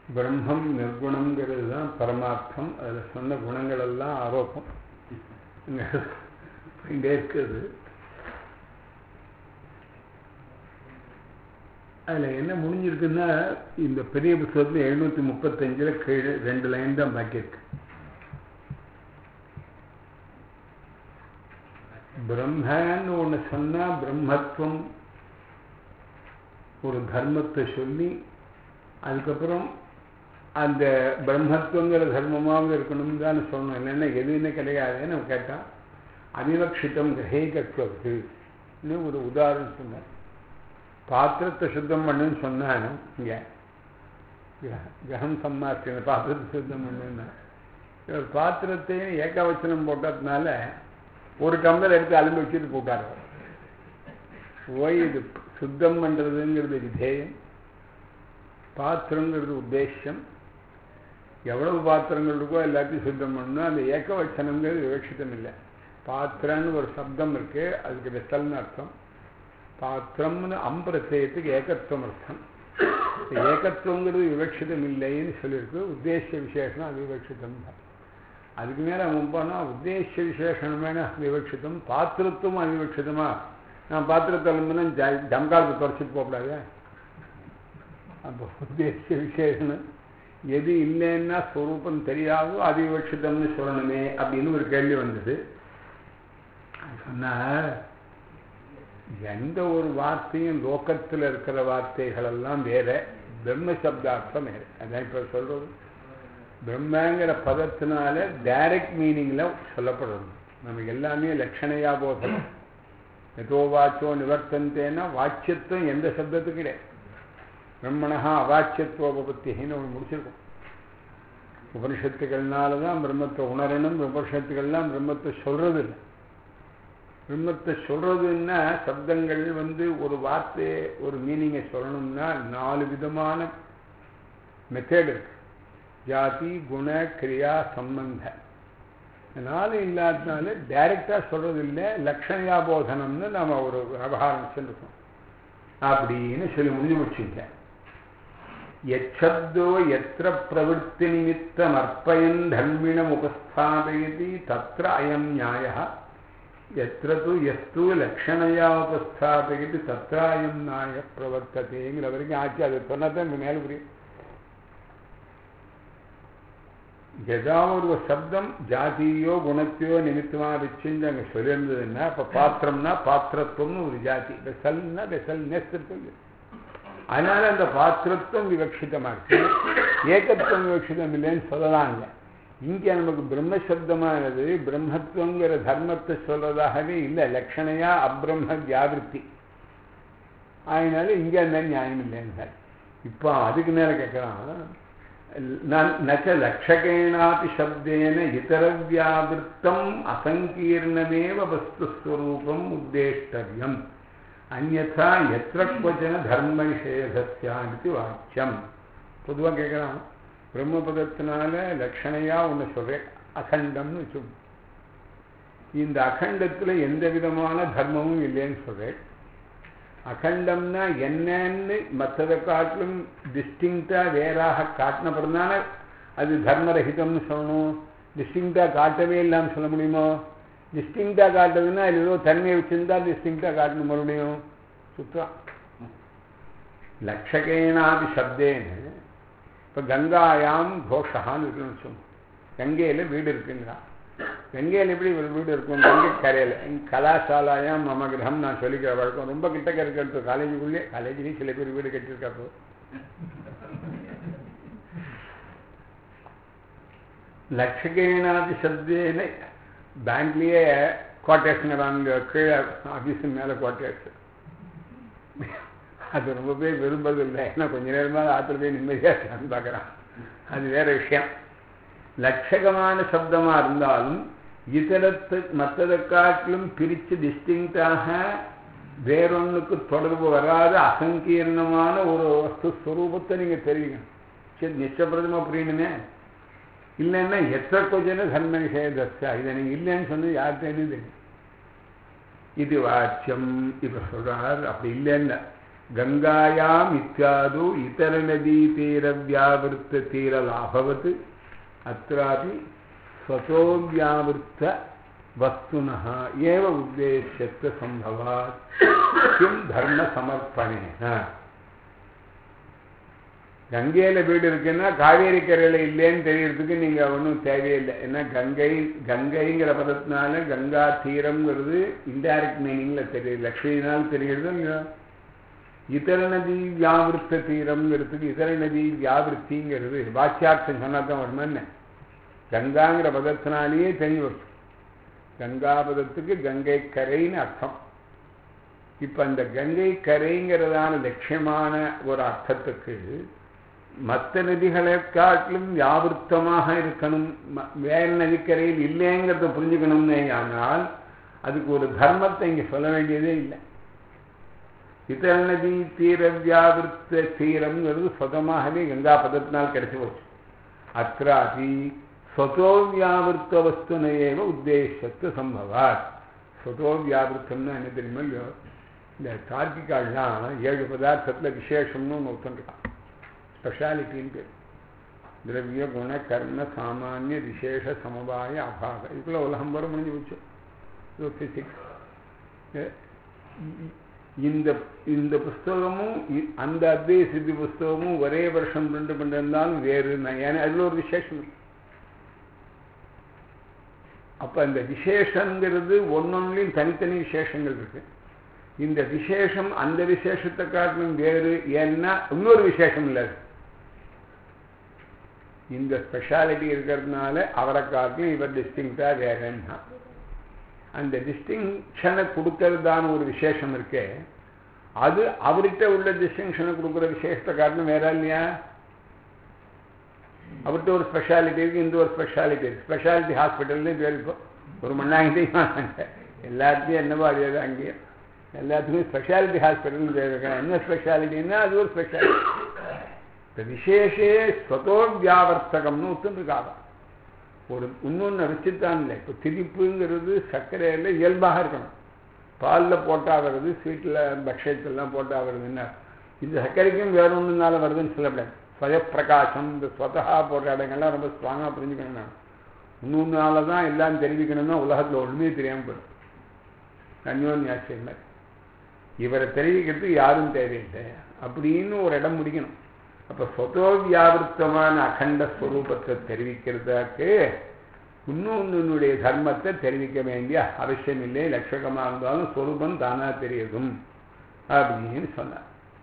பிரம்மம் நிர்குணங்கிறது தான் பரமார்த்தம் அதில் சொன்ன குணங்கள் எல்லாம் ஆரோப்பம் இங்கே இங்கே இருக்குது அதில் என்ன முடிஞ்சிருக்குன்னா இந்த பெரிய புத்தகத்தில் எழுநூற்றி முப்பத்தஞ்சில் கீழே ரெண்டு லைன் தான் பாக்கி இருக்கு பிரம்மன்னு ஒன்று சொன்னால் பிரம்மத்துவம் ஒரு தர்மத்தை சொல்லி அதுக்கப்புறம் அந்த பிரம்மத்துவங்கிற தர்மமாகவும் இருக்கணும் தான் சொல்லணும் என்னென்ன எதுன்னு கிடையாதுன்னு நம்ம கேட்டால் அவிவக்ஷிதம் கிரகேகத்துவத்துன்னு ஒரு உதாரணம் சொன்னார் பாத்திரத்தை சுத்தம் பண்ணுன்னு சொன்னான் இங்கே கிரகம் சம்மார்த்தின பாத்திரத்தை சுத்தம் பண்ணுன்னா இவர் பாத்திரத்தையும் ஏகவச்சனம் போட்டதுனால ஒரு டம்ளர் எடுத்து அலும்பு வச்சுட்டு போட்டார் போய் இது சுத்தம் பண்ணுறதுங்கிறது விதேயம் பாத்திரங்கிறது உத்தேசம் எவ்வளவு பாத்திரங்கள் இருக்கோ எல்லாத்தையும் சுத்தம் பண்ணணும் அந்த ஏகவச்சனங்கிறது விவட்சிதம் இல்லை பாத்திரன்னு ஒரு சப்தம் இருக்கு அதுக்கு வெசல்னு அர்த்தம் பாத்திரம்னு அம்பிரத்தியத்துக்கு ஏகத்துவம் அர்த்தம் ஏகத்துவங்கிறது விவட்சிதம் இல்லைன்னு சொல்லியிருக்கு உத்தேச விசேஷம் அது விவட்சிதம் தான் அதுக்கு மேலே அவன் போனால் உத்தேச விசேஷம் வேணா விவட்சிதம் பாத்திரத்துவம் அவிவட்சிதமா நான் பாத்திரத்தை அலும்புனா ஜம்காலத்தை தொடச்சிட்டு போகக்கூடாது அப்போ உத்தேச விசேஷம் எது இல்லைன்னா ஸ்வரூபம் தெரியாதோ அதிவிவட்சிதம்னு சொல்லணுமே அப்படின்னு ஒரு கேள்வி வந்தது சொன்னா எந்த ஒரு வார்த்தையும் லோக்கத்தில் இருக்கிற வார்த்தைகள் எல்லாம் வேற பிரம்ம சப்தார்த்தம் வேறு அதான் இப்போ சொல்றது பிரம்மங்கிற பதத்தினால டைரக்ட் மீனிங்கில் சொல்லப்படுறது நமக்கு எல்லாமே லட்சணையா போதம் எதோ வாச்சோ நிவர்த்தந்தேன்னா வாட்சியத்துவம் எந்த சப்தத்துக்கு கிடையாது பிரம்மணா அவாட்சியத்துவோபத்தின்னு ஒன்று முடிச்சிருக்கோம் உபனிஷத்துக்கள்னால தான் பிரம்மத்தை உணரணும் உபனிஷத்துக்கள்லாம் பிரம்மத்தை சொல்றது இல்லை பிரம்மத்தை சொல்றதுன்னா சப்தங்கள் வந்து ஒரு வார்த்தையை ஒரு மீனிங்கை சொல்லணும்னா நாலு விதமான மெத்தேட் இருக்கு ஜாதி குண கிரியா சம்பந்த நாலு இல்லாததுனால டைரக்டாக சொல்றது இல்லை லக்ஷணியாபோதனம்னு நாம் ஒரு விவகாரம் செஞ்சுருக்கோம் அப்படின்னு சொல்லி முடிஞ்சு முடிச்சுட்டேன் यच्छब्दो यत्र प्रवृत्तिनिमित्तमर्पयन् धर्मिणमुपस्थापयति तत्र अयं न्यायः यत्र तु यस्तु लक्षणया उपस्थापयति तत्र अयं न्यायः प्रवर्ततेங்கிற வரைக்கும் ஆச்சு அது சொன்னதான் மேலே புரியும் ஏதாவது ஒரு சப்தம் ஜாதியோ குணத்தையோ நிமித்தமா வச்சுன்னு அங்கே சொல்லியிருந்ததுன்னா இப்போ பாத்திரம்னா பாத்திரத்துவம்னு ஒரு ஜாதி வெசல்னா வெசல் நெஸ்து அதனால அந்த பாத்திரத்துவம் விவக்ஷிதமா இருக்கு ஏகத்துவம் விவக்ஷிதம் இல்லைன்னு சொல்லலாங்க இங்கே நமக்கு பிரம்மசப்தமானது பிரம்மத்துவங்கிற தர்மத்தை சொல்றதாகவே இல்லை லட்சணையா அப்பிரம்ம வியாபிருத்தி அதனால இங்கே அந்த நியாயம் இல்லைன்னு இப்போ அதுக்கு மேலே கேட்குறான் நச்ச லட்சகேனாபி சப்தேன இதரவியாவிருத்தம் அசங்கீர்ணமேவ வஸ்துஸ்வரூபம் உத்தேஷ்டவியம் அந்நா எத்திர கொச்சன தர்ம நிஷேதஸ்யான்னு வாக்கியம் பொதுவாக கேட்குறான் பிரம்மபதத்தினால லட்சணையா ஒன்று சொல்கிறேன் அகண்டம்னு வச்சு இந்த அகண்டத்தில் எந்த விதமான தர்மமும் இல்லைன்னு சொல்கிறேன் அகண்டம்னா என்னன்னு மற்றதை காட்டிலும் டிஸ்டிங்டாக வேறாக காட்டினப்பறதுனால அது தர்மரகிதம்னு சொல்லணும் டிஸ்டிங்டாக காட்டவே இல்லாமல் சொல்ல முடியுமோ டிஸ்டிங்டாக காட்டுறதுன்னா அது ஏதோ தன்மையை வச்சுருந்தா டிஸ்டிங்டாக காட்டணும் மறுபடியும் சுத்தம் லட்சகேனாபி சப்தேன்னு இப்போ கங்காயாம் கோஷகான்னு இருக்குன்னு வச்சோம் கங்கையில் வீடு இருக்குங்கிறான் கங்கையில் எப்படி ஒரு வீடு இருக்கும் கங்கை கரையில் கலாசாலாயாம் மம கிரகம் நான் சொல்லிக்கிற வழக்கம் ரொம்ப கிட்டக்க இருக்கிறது காலேஜுக்குள்ளே காலேஜ்லேயும் சில பேர் வீடு கட்டியிருக்காப்போ லட்சகேனாதி சப்தேன்னு பேங்க்லேயே குவார்டர்ஸுங்கிறாங்க கீழே ஆஃபீஸு மேலே குவார்டர்ஸ் அது ரொம்ப பேர் விரும்புறது இல்லை ஏன்னா கொஞ்ச நேரமாக ஆற்றுல போய் நிம்மதியாக பார்க்குறான் அது வேற விஷயம் லட்சகமான சப்தமாக இருந்தாலும் இதரத்து மற்றதை காட்டிலும் பிரித்து டிஸ்டிங்டாக வேறொன்றுக்கு தொடர்பு வராத அசங்கீர்ணமான ஒரு வஸ்து ஸ்வரூபத்தை நீங்கள் தெரிவிக்கணும் சரி நிச்சயப்பிரதமாக புரியணுமே இல்லைன்னா எத்த கொஞ்சம் தர்ம நிஷேதஸ்யா இதை நீங்கள் இல்லைன்னு சொன்னது யார்கிட்டேன்னு தெரியும் இது வாட்சியம் இப்போ சொல்கிறார் அப்படி இல்லைன்னு கங்காயாம் இத்தியாது இதர நதி தீர வியாவிருத்த தீர லாபவத் அत्रापि स्वतो व्यावृत्त वस्तुनः एव उद्देश्यत्व सम्भवात् किं धर्मसमर्पणेन கங்கையில் வீடு இருக்குன்னா காவேரி கரையில் இல்லைன்னு தெரியறதுக்கு நீங்கள் ஒன்றும் தேவையில்லை ஏன்னா கங்கை கங்கைங்கிற பதத்தினால கங்கா தீரம்ங்கிறது இன்டைரக்ட் மீனிங்கில் தெரியுது லக்ஷ்மினால் தெரிகிறது இல்லையா இதர நதி வியாவிருத்த தீரம்ங்கிறதுக்கு இதர நதி வியாவிருத்திங்கிறது வாக்கியார்த்தம் சொன்னால் தான் வருமா என்ன கங்காங்கிற பதத்தினாலேயே தெரிஞ்சு வரும் கங்கா பதத்துக்கு கங்கை கரைன்னு அர்த்தம் இப்போ அந்த கங்கை கரைங்கிறதான லட்சியமான ஒரு அர்த்தத்துக்கு மற்ற நதிகளை காட்டிலும் வியாபிருத்தமாக இருக்கணும் வேற நதிக்கரையில் இல்லைங்கிறத புரிஞ்சுக்கணும்னே ஆனால் அதுக்கு ஒரு தர்மத்தை இங்கே சொல்ல வேண்டியதே இல்லை இதர நதி தீர வியாபிருத்த தீரம்ங்கிறது சொதமாகவே கங்கா பதத்தினால் கிடைச்சி போச்சு அत्रापि स्वतो வியாபிருத்த வஸ்துனையேவ உத்தேசத்து சம்பவாத் ஸ்வதோ வியாபிருத்தம்னா என்ன தெரியுமா இல்லையோ இந்த தார்க்கிகால்லாம் ஏழு பதார்த்தத்தில் விசேஷம்னு ஒன்று ஒருத்தன்றான் ஸ்பெஷாலிட்டின்னு பேர் திரவிய குண கர்ம சாமானிய விசேஷ சமவாய அபாக இதுக்குள்ள உலகம் வர முடிஞ்சு போச்சு இது பிசிக்ஸ் இந்த இந்த புஸ்தகமும் அந்த அத்வைய சித்தி புஸ்தகமும் ஒரே வருஷம் ரெண்டு பண்ணிருந்தாலும் வேறு ஏன்னா அதில் ஒரு விசேஷம் இருக்கு அப்போ அந்த விசேஷங்கிறது ஒன்னொன்னையும் தனித்தனி விசேஷங்கள் இருக்கு இந்த விசேஷம் அந்த விசேஷத்தை காட்டிலும் வேறு ஏன்னா இன்னொரு விசேஷம் இல்லை இந்த ஸ்பெஷாலிட்டி இருக்கிறதுனால அவரை காட்டிலும் இவர் டிஸ்டிங்டா வேறன்னா அந்த டிஸ்டிங்ஷனை கொடுக்கறதான ஒரு விசேஷம் இருக்கே அது அவர்கிட்ட உள்ள டிஸ்டிங்ஷனை கொடுக்குற விசேஷத்தை காட்டிலும் வேற இல்லையா அவர்கிட்ட ஒரு ஸ்பெஷாலிட்டி இருக்கு இந்த ஒரு ஸ்பெஷாலிட்டி இருக்கு ஸ்பெஷாலிட்டி ஹாஸ்பிட்டல்னு பேர் இப்போ ஒரு மண்ணாங்கிட்டையும் எல்லாத்தையும் என்னவோ அதே தான் அங்கேயும் எல்லாத்துக்கும் ஸ்பெஷாலிட்டி ஹாஸ்பிட்டல்னு பேர் இருக்கேன் என்ன ஸ்பெஷாலிட்டின்னா அது ஒரு ஸ்பெஷாலிட்டி இப்போ விசேஷே ஸ்வதோ வியாவர்த்தகம்னு ஒத்துருக்காங்க ஒரு இன்னொன்று வச்சுத்தான் இல்லை இப்போ திரிப்புங்கிறது சர்க்கரையில் இயல்பாக இருக்கணும் பாலில் போட்டால் வருது ஸ்வீட்டில் பக்ஷயத்திலாம் போட்டால் வருதுன்னா இந்த சர்க்கரைக்கும் வேற ஒன்றுனால வருதுன்னு சொல்லக்கூடாது ஸ்வயப்பிரகாசம் இந்த ஸ்வதா போடுற இடங்கள்லாம் ரொம்ப ஸ்ட்ராங்காக புரிஞ்சுக்கணும் நான் இன்னொன்றால தான் எல்லாம் தெரிவிக்கணும்னா உலகத்தில் ஒன்றுமே தெரியாமல் போயிடும் அந்யோன்யாசியம் மாதிரி இவரை தெரிவிக்கிறதுக்கு யாரும் தேவையில்லை அப்படின்னு ஒரு இடம் முடிக்கணும் அப்போ சொதோ வியாபிருத்தமான அகண்ட ஸ்வரூபத்தை தெரிவிக்கிறதுக்கு இன்னொன்னுடைய தர்மத்தை தெரிவிக்க வேண்டிய அவசியம் இல்லை லட்சகமாக இருந்தாலும் ஸ்வரூபம் தானா தெரியுதும் அப்படின்னு சொன்னார்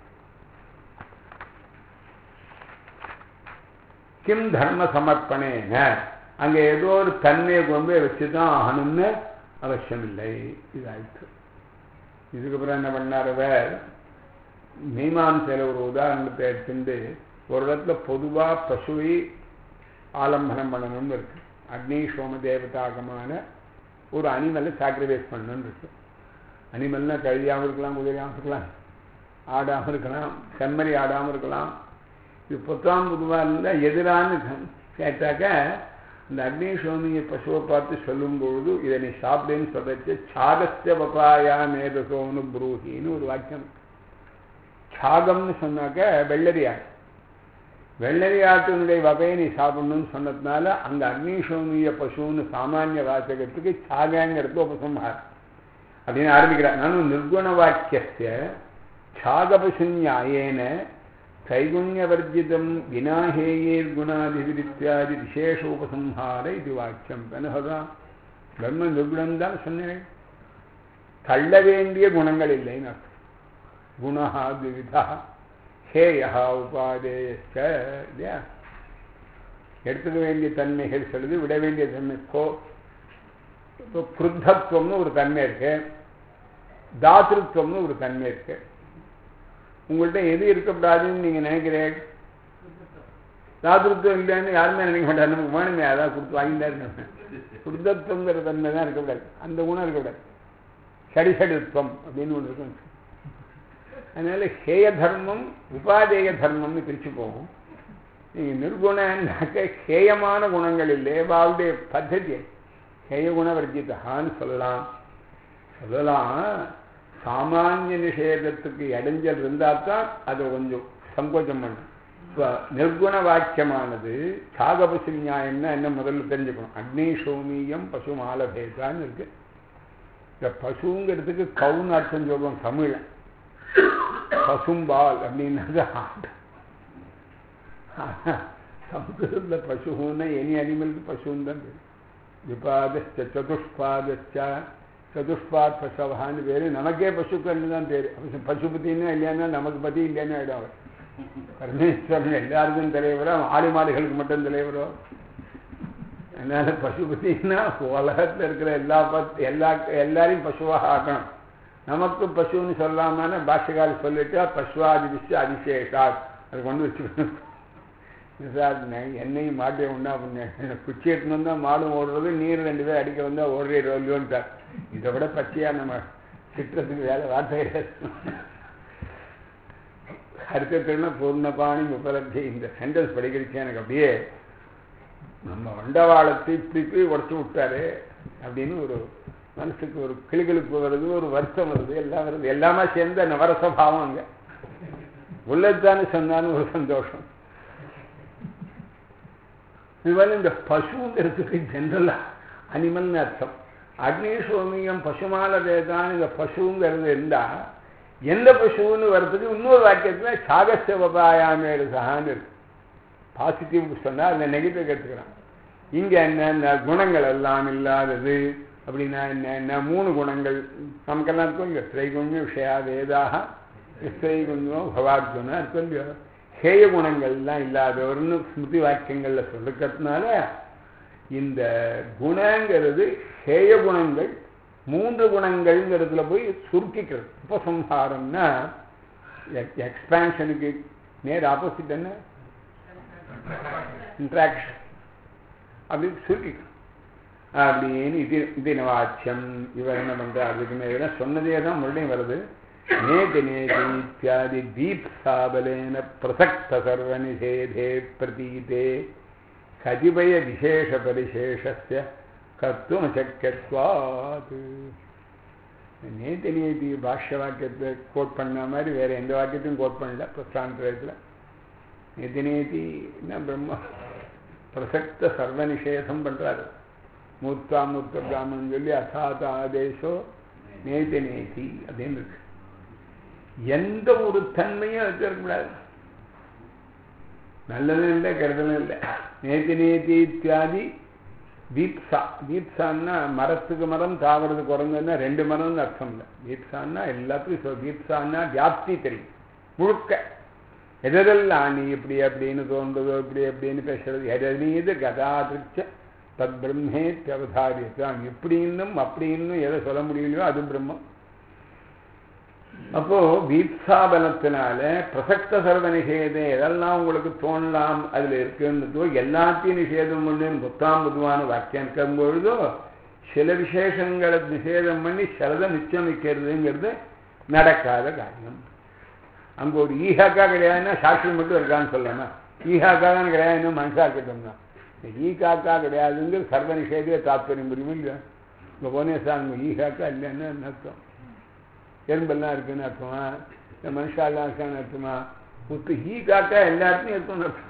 கிம் தர்ம சமர்ப்பணேன அங்கே ஏதோ ஒரு தன்மையை கொண்டு போய் வச்சு தான் ஆகணும்னு அவசியம் இல்லை இதாயிடுச்சு இதுக்கப்புறம் என்ன பண்ணார் அவர் மீமாம்சையில் ஒரு உதாரணத்தை எடுத்துட்டு ஒரு இடத்துல பொதுவாக பசுவை ஆலம்பனம் பண்ணணும்னு இருக்கு அக்னி சோம தேவதாகமான ஒரு அனிமலை சாக்ரிஃபைஸ் பண்ணணும்னு இருக்கு அனிமல்னா கழுதியாகவும் இருக்கலாம் குதிரையாகவும் இருக்கலாம் ஆடாமல் இருக்கலாம் செம்மறி ஆடாமல் இருக்கலாம் இது பொத்தாம் பொதுவாக இருந்தால் எதிரான்னு கேட்டாக்க இந்த அக்னி சோமிய பசுவை பார்த்து சொல்லும் பொழுது இதை நீ சாப்பிடுன்னு சொல்றச்சு சாகஸ்ய பப்பாயா மேதசோனு புரூஹின்னு ஒரு வாக்கியம் சாகம்னு சொன்னாக்க வெள்ளரியாடு வெள்ளரியாட்டினுடைய வகையை நீ சாப்பிடணும்னு சொன்னதுனால அந்த அக்னிசோமிய பசுன்னு சாமானிய வாசகத்துக்கு சாகங்கிறது உபசம்ஹார் அப்படின்னு ஆரம்பிக்கிறார் நானும் நிர்குண வாக்கிய சாகபசுஞாயேன தைகுண்யவர்ஜிதம் வினாஹேயேர் குணாதிவிரித்தியாதி விசேஷ உபசம்ஹார இது வாக்கியம் என்னதான் பிரம்ம நிர்குணம் தான் சொன்னேன் தள்ள வேண்டிய குணங்கள் இல்லைன்னு அர்த்தம் குணா திவிதா ஹேயா உபாதேயச்ச இல்லையா எடுத்துக்க வேண்டிய தன்மைகள் சொல்லுது விட வேண்டிய தன்மை இப்போ இப்போ கிருத்தத்துவம்னு ஒரு தன்மை இருக்கு தாத்திருத்துவம்னு ஒரு தன்மை இருக்கு உங்கள்கிட்ட எது இருக்கக்கூடாதுன்னு நீங்க நினைக்கிறேன் தாத்திருத்துவம் இல்லைன்னு யாருமே நினைக்க மாட்டாங்க நமக்கு வேணுமே அதான் கொடுத்து வாங்கிட்டா இருக்கணும் கிருத்தத்துவங்கிற தன்மை தான் இருக்கக்கூடாது அந்த குணம் இருக்கக்கூடாது சடிசடித்துவம் அப்படின்னு ஒன்று இருக்கும் அதனால ஹேய தர்மம் உபாதேய தர்மம்னு பிரிச்சு போகும் நீங்க நிர்குணன்னாக்க ஹேயமான குணங்கள் இல்லை அவருடைய பத்ததி ஹேய குணவர்ஜிதான்னு சொல்லலாம் சொல்லலாம் சாமானிய நிஷேதத்துக்கு இடைஞ்சல் இருந்தால் தான் அதை கொஞ்சம் சங்கோச்சம் பண்ணும் இப்போ நிர்குண வாக்கியமானது சாகபசு நியாயம்னா என்ன முதல்ல தெரிஞ்சுக்கணும் அக்னி சோமியம் பசு மாலபேதான்னு இருக்கு இந்த பசுங்கிறதுக்கு கவுன்னு அர்த்தம் சொல்லுவோம் தமிழ் பசும்பால் அப்படின்னா சம்ஸ்கிருதத்தில் பசுன்னா எனி அனிமலுக்கு பசுன்னு தான் பேர் விபாதச்ச சதுஷ்பாதச்ச சதுஷ்பாத் பசவகான்னு பேர் நமக்கே பசுக்கள்னு தான் பேர் பசுபதினா இல்லையானா நமக்கு பதி இல்லைன்னு ஆகிடும் அவர் பரமேஸ்வரன் எல்லாருக்கும் தலைவரோ ஆடு மாடுகளுக்கு மட்டும் தலைவரோ அதனால பசுபதினா உலகத்தில் இருக்கிற எல்லா பத் எல்லா எல்லாரையும் பசுவாக ஆக்கணும் நமக்கு பசுன்னு சொல்லாம பாஷகால் சொல்லிட்டா பசுவாதி விஷ அதிசேஷா அது கொண்டு வச்சுக்கணும் சார் என்னையும் மாட்டே உண்டா பண்ணேன் குச்சி எடுத்துன்னு வந்தால் மாடும் ஓடுறது நீர் ரெண்டு பேர் அடிக்க வந்தால் ஓடுறே ரோல்யோன்ட்டார் இதை விட பச்சையாக நம்ம திட்டத்துக்கு வேலை வார்த்தை கிடையாது அர்த்தத்தில்னா பூர்ணபாணி உபலப்தி இந்த சென்டென்ஸ் படிக்கிறச்சு எனக்கு அப்படியே நம்ம வண்டவாளத்தை இப்படி இப்படி உடச்சி விட்டாரு அப்படின்னு ஒரு மனசுக்கு ஒரு கிளிகளுக்கு வருது ஒரு வருத்தம் வருது எல்லாம் வருது எல்லாமே சேர்ந்த நவரச பாவம் அங்கே உள்ளதானே சொன்னான்னு ஒரு சந்தோஷம் இதுவரை இந்த பசுங்கிறதுக்கு ஜென்ரலா அனிமல்னு அர்த்தம் அக்னி சோமியம் பசுமால வேதான் இந்த பசுங்கிறது இருந்தா எந்த பசுன்னு வர்றதுக்கு இன்னொரு வாக்கியத்தில் சாகச உபாயாமேடு சகான்னு இருக்கு பாசிட்டிவ் சொன்னா அந்த நெகட்டிவ் எடுத்துக்கிறான் இங்க என்ன குணங்கள் எல்லாம் இல்லாதது அப்படின்னா என்ன என்ன மூணு குணங்கள் நமக்கெல்லாம் இருக்கும் இங்க திரைகுண்யம் விஷயா வேதாக ஸ்திரைகுண்யம் பவார்ஜுனா இருக்கும் இல்லையோ ஹேய குணங்கள்லாம் இல்லாதவர்னு ஸ்மிருதி வாக்கியங்கள்ல சொல்லிக்கிறதுனால இந்த குணங்கிறது ஹேய குணங்கள் மூன்று குணங்கள்ங்கிறதுல போய் சுருக்கிக்கிறது உபசம்ஹாரம்னா எக்ஸ்பான்ஷனுக்கு நேர் ஆப்போசிட் என்ன இன்ட்ராக்ஷன் அப்படி சுருக்கிக்கணும் அப்படின்னு இது இது வாக்கியம் இவர் என்ன பண்றார் அதுக்கு மேல சொன்னதே தான் மறுபடியும் வருது நேதி நேதி இத்தியாதி தீப்சாபலேன பிரசக்த சர்வ நிஷேதே பிரதீதே கதிபய விசேஷ பரிசேஷஸ்ய கர்த்தும் அசக்கியத்வாத் நேத்தி நேத்தி பாஷ்ய வாக்கியத்தை கோட் பண்ண மாதிரி வேற எந்த வாக்கியத்தையும் கோட் பண்ணல பிரஸ்தாந்தத்தில் நேத்தி நேத்தி என்ன பிரம்ம பிரசக்த சர்வ நிஷேதம் பண்றாரு மூத்தா மூத்த பிராமணன் சொல்லி அசாத ஆதேசோ நேத்தி நேத்தி அப்படின்னு இருக்கு எந்த ஒரு தன்மையும் வச்சிருக்கக்கூடாது நல்லதும் இல்லை கெடுதலும் இல்லை நேத்தி நேத்தி இத்தியாதி தீப்சா தீப்சான்னா மரத்துக்கு மரம் தாவறது குறைஞ்சதுன்னா ரெண்டு மரம்னு அர்த்தம் இல்லை தீப்சான்னா எல்லாத்துக்கும் சொல் தீப்சான்னா வியாப்தி தெரியும் முழுக்க எதெல்லாம் நீ இப்படி அப்படின்னு தோன்றதோ இப்படி அப்படின்னு பேசுறது எதனீது கதாதிருச்ச தத் பிரம்மே அவதாரியத்தான் இப்படின்னும் அப்படின்னும் எதை சொல்ல முடியலையோ அது பிரம்மம் அப்போ தீப்சாபலத்தினால பிரசக்த சர்வ நிஷேதம் எதெல்லாம் உங்களுக்கு தோணலாம் அதுல இருக்குன்றதோ எல்லாத்தையும் நிஷேதம் பண்ணு புத்தாம் புதுவான வாக்கியம் இருக்கும் பொழுதோ சில விசேஷங்களை நிஷேதம் பண்ணி சிலதை நிச்சயம் வைக்கிறதுங்கிறது நடக்காத காரியம் அங்க ஒரு ஈஹாக்கா கிடையாதுன்னா சாட்சி மட்டும் இருக்கான்னு சொல்லலாம் ஈஹாக்கா தான் கிடையாதுன்னு மனசா இருக்கட்டும்னா ஈகாக்கா கிடையாதுங்கிறது சர்வ நிஷேதிய தாத்பரியம் புரியும் இல்லையா இப்போ போனே சார் ஈஹாக்கா இல்லைன்னு அர்த்தம் எறும்பெல்லாம் இருக்குன்னு அர்த்தமா இந்த மனுஷாலாம் இருக்கான்னு அர்த்தமா முத்து ஈ காக்கா எல்லாத்தையும் இருக்கும்னு அர்த்தம்